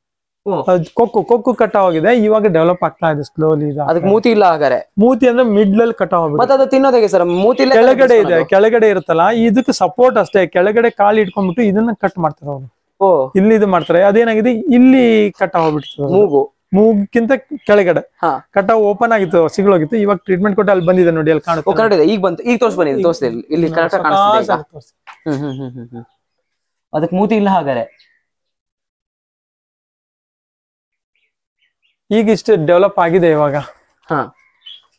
ಓ. ಅದ್ ಕೊಕ್ಕು ಕೊಕ್ಕು ಕಟ್ಟ ಹೋಗಿದೆ ಇವಾಗ ಡೆವಲಪ್ ಆಗ್ತಾ ಇದೆ ಸ್ಲೋಲಿ ಅದಕ್ಕೆ ಮೂತಿ ಇಲ್ಲ ಹಾಗಾರೆ ಮೂತಿ ಅಂದ್ರೆ ಮಿಡ್ಲ್ ಅಲ್ಲಿ ಕಟ್ಟ ಹೋಗ್ಬಿಟ್ಟು ಮತ್ತೆ ಅದು ತಿನ್ನೋದು ಹೇಗೆ ಸರ್ ಮೂತಿ ಇಲ್ಲ ಕೆಳಗಡೆ ಇದೆ ಕೆಳಗಡೆ ಇರುತ್ತಲ್ಲ ಇದಕ್ಕೆ ಸಪೋರ್ಟ್ ಅಷ್ಟೇ ಕೆಳಗಡೆ ಕಾಲು ಇಟ್ಕೊಂಡ್ಬಿಟ್ಟು ಇದನ್ನ ಕಟ್ ಮಾಡ್ತಾರೆ ಅವರು ಓ ಇಲ್ಲಿ ಇದು ಮಾಡ್ತಾರೆ ಅದೇನಾಗಿದೆ ಇಲ್ಲಿ ಕಟ್ಟ ಹೋಗ್ಬಿಡ್ತದೆ ಅದು. ಮೂಗು ಮೂಗಿಂತ ಕೆಳಗಡೆ ಹಾ ಕಟ್ಟ ಓಪನ್ ಆಗಿತ್ತು ಸಿಗ್ಲೋಗಿತ್ತು ಇವಾಗ ಟ್ರೀಟ್ಮೆಂಟ್ ಕೊಟ್ಟು ಅಲ್ಲಿ ಬಂದಿದೆ ನೋಡಿ ಅಲ್ಲಿ ಓ ಕಾಣುತ್ತೆ ಕರೆಕ್ಟ್ ಇದೆ ಈಗ ಬಂತು ಈಗ ತೋರ್ಸ್ ಬನ್ನಿ ತೋರಿಸ್ದೆ ಇಲ್ಲಿ ಇಲ್ಲಿ ಕರೆಕ್ಟ್ ಹಾ, ಕಾಣಿಸ್ತಿದೆ ಈಗ ಸರಿ, ತೋರ್ಸಿ. ಹ್ಮ್ ಹ್ಮ್ ಹ್ಮ್ ಹ್ಮ್ ಹ್ಮ್ ಅದಕ್ಕೆ ಮೂತಿ ಇಲ್ಲ ಹಾಗಾರೆ ಈಗ ಇಷ್ಟು ಡೆವಲಪ್ ಆಗಿದೆ ಇವಾಗ ಹಾ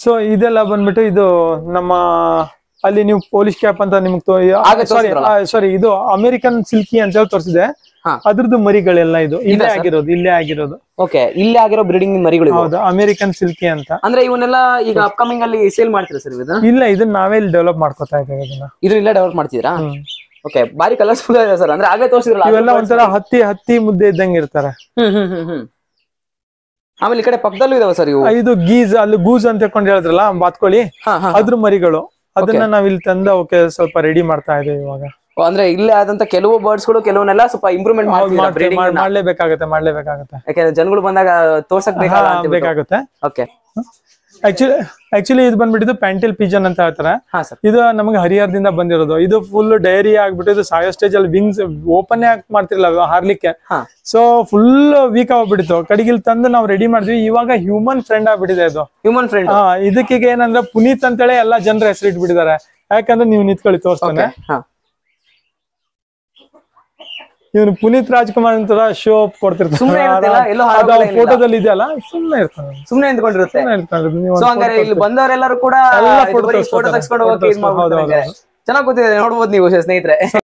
ಸೊ ಇದೆಲ್ಲ ಬಂದ್ಬಿಟ್ಟು ಇದು ನಮ್ಮ ಅಲ್ಲಿ ನೀವು ಪೊಲೀಸ್ ಕ್ಯಾಪ್ ಅಂತ ನಿಮ್ಗೆ ಆಗ ಸಾರಿ ತೋರ್ಸಿದ್ರಲ್ಲ? ಸಾರಿ ಇದು ಅಮೆರಿಕನ್ ಸಿಲ್ಕಿ ಅಂತ ಹೇಳಿ ತೋರಿಸಿದೆ ಹಾ. ಅದ್ರದ್ದು ಮರಿಗಳೆಲ್ಲ ಇದು ಇಲ್ಲೇ sir? ಆಗಿರೋದು ಇಲ್ಲೇ ಆಗಿರೋದು ಓಕೆ ಇಲ್ಲಿ ಆಗಿರೋ ಬ್ರೀಡಿಂಗ್ ಮರಿಗಳು ಇವು. ಹೌದು ಅಮೆರಿಕನ್ ಸಿಲ್ಕಿ ಅಂತ ಅಂದ್ರೆ ಇವನ್ನೆಲ್ಲ ಈಗ ಅಪ್ಕಮಿಂಗ್ ಅಲ್ಲಿ ಸೇಲ್ ಮಾಡ್ತೀರಾ ಸರ್ ಇದನ್ನ ಇಲ್ಲ ಇದನ್ನ ನಾವೇ ಇಲ್ಲಿ ಡೆವಲಪ್ ಮಾಡ್ಕೊತಾ ಇದ್ದೇವೆ ಇದನ್ನ ಇದನ್ನ ಇಲ್ಲೇ ಡೆವಲಪ್ ಮಾಡ್ತಿದ್ದೀರಾ ಹ್ಮ್. ಓಕೆ ಬಾರಿ ಕಲರ್ಫುಲ್ ಇದೆ ಸರ್ ಅಂದ್ರೆ ಆಗಲೇ ತೋರಿಸಿದ್ರಲ್ಲ ಇವೆಲ್ಲ ಒಂಥರ ಹತ್ತಿ ಹತ್ತಿ ಮುದ್ದೆ ಇದ್ದಂಗೆ ಇರ್ತಾರೆ ಹ್ಮ್ ಹ್ಮ್ ಹ್ಮ್ ಹ್ಮ್ ಆಮೇಲೆ ಈ ಕಡೆ ಪಕ್ಕದಲ್ಲೂ ಇದಾವೆ ಸರ್ ಇವು ಆ, ಇದು ಗೀಸ್ ಅಲ್ಲಿ ಗೂಸ್ ಅಂತ ಹೇಳ್ಕೊಂಡು ಹೇಳಿದ್ರಲ್ಲ ಬಾತ್ಕೋಳಿ ಹಾ ಹಾ ಅದ್ರ ಮರಿಗಳು ಅದನ್ನ ನಾವ್ ಇಲ್ಲಿ ತಂದು ಅವಕ್ಕೆ ಸ್ವಲ್ಪ ರೆಡಿ ಮಾಡ್ತಾ ಇದ್ದೇವೆ ಇವಾಗ ಓ, ಅಂದ್ರೆ ಇಲ್ಲೇ ಆದಂತ ಕೆಲವು ಬರ್ಡ್ಸ್ ಗಳು ಕೆಲವನ್ನೆಲ್ಲ ಸ್ವಲ್ಪ ಇಂಪ್ರೂವ್ಮೆಂಟ್ ಮಾಡ್ತಿದ್ದೀರಾ ಮಾಡ್ತೇವೆ, ಬ್ರೀಡಿಂಗ್ ಮಾಡ್- ಮಾಡ್ಲೇಬೇಕಾಗತ್ತೆ ಮಾಡ್ಲೇಬೇಕಾಗತ್ತೆ ಯಾಕಂದ್ರೆ ಜನಗಳು ಬಂದಾಗ ತೋರ್ಸಕ್ ಹಾ, ಬೇಕಲ್ಲ ಅಂತ ಬೇಕಾಗುತ್ತೆ ಓಕೆ ಆಕ್ಚುಲಿ ಆಕ್ಚುಲಿ ಇದು ಬಂದ್ಬಿಟ್ಟು ಪ್ಯಾಂಟೆಲ್ ಪಿಜನ್ ಅಂತ ಹೇಳ್ತಾರೆ ಹಾ ಸರ್ ಇದು ನಮಗೆ ಹರಿಹರದಿಂದ ಬಂದಿರೋದು ಇದು ಫುಲ್ ಡೈರಿ ಆಗ್ಬಿಟ್ಟು ಇದು ಸಾಯೋ ಸ್ಟೇಜ್ ಅಲ್ಲಿ ವಿಂಗ್ಸ್ ಓಪನ್ ಆಗಿ ಮಾಡ್ತಿರ್ಲಿಲ್ಲ ಹಾರ್ಲಿಕ್ಕೆ ಹಾ ಸೊ ಫುಲ್ ವೀಕ್ ಆಗ್ಬಿಟ್ಟಿತ್ತು ಕಡೆಗಿಲ್ ತಂದು ನಾವು ರೆಡಿ ಮಾಡಿದ್ವಿ ಇವಾಗ ಹ್ಯೂಮನ್ ಫ್ರೆಂಡ್ ಆಗ್ಬಿಟ್ಟಿದೆ ಇದು ಹ್ಯೂಮನ್ ಫ್ರೆಂಡ್ ಹಾ ಇದಕ್ಕೀಗ ಏನಂದ್ರೆ ಪುನೀತ್ ಅಂತೇಳಿ ಎಲ್ಲಾ ಜನರ ಹೆಸರು ಇಟ್ಬಿಟ್ಟಿದ್ದಾರೆ ಯಾಕಂದ್ರೆ ನೀವು ನಿಂತ್ಕೊಳ್ಳಿ ತೋರಿಸ್ತಾನೆ ಹಾ ಇವನು ಪುನೀತ್ ರಾಜ್ಕುಮಾರ್ ಅಂತ ಶೋ ಅಪ್ ಸುಮ್ನೆ ಇರ್ತಿಲ್ಲ, ಎಲ್ಲೋ ಕೊಡ್ತಿರ್ತಾನೆ ಹಾರೋಗಲ್ಲ ಏನಿಲ್ಲ. ಫೋಟೋದಲ್ಲಿ ಇದೆಯಲ್ಲ ಸುಮ್ಮನೆ ಇರ್ತಾನೆ ಸುಮ್ನೆ ನಿಂತ್ಕೊಂಡಿರುತ್ತೆ ಸುಮ್ನೆ ಇರ್ತಾನೆ. ನೀವು ಸೊ ಒಂದು ಹಂಗಾರೆ ಇಲ್ಲಿ ಬಂದವರೆಲ್ಲರೂ ಕೂಡ ಎಲ್ಲ photo ಫೋಟೋ ತೆಗ್ಸ್ಕೊತಾರೆ. ತೆಗೆಸ್ಕೊಂಡು ಹೋಗಕ್ಕೆ ಇದು photo ಮಾಡ್ಬಿಡ್ತಾರೆ ಹೌದು, ಹೌದು. ಚೆನ್ನಾಗಿ ಗೊತ್ತಿದೆ ನೋಡ್ಬೋದು ನೀವು ಸ್ನೇಹಿತರೆ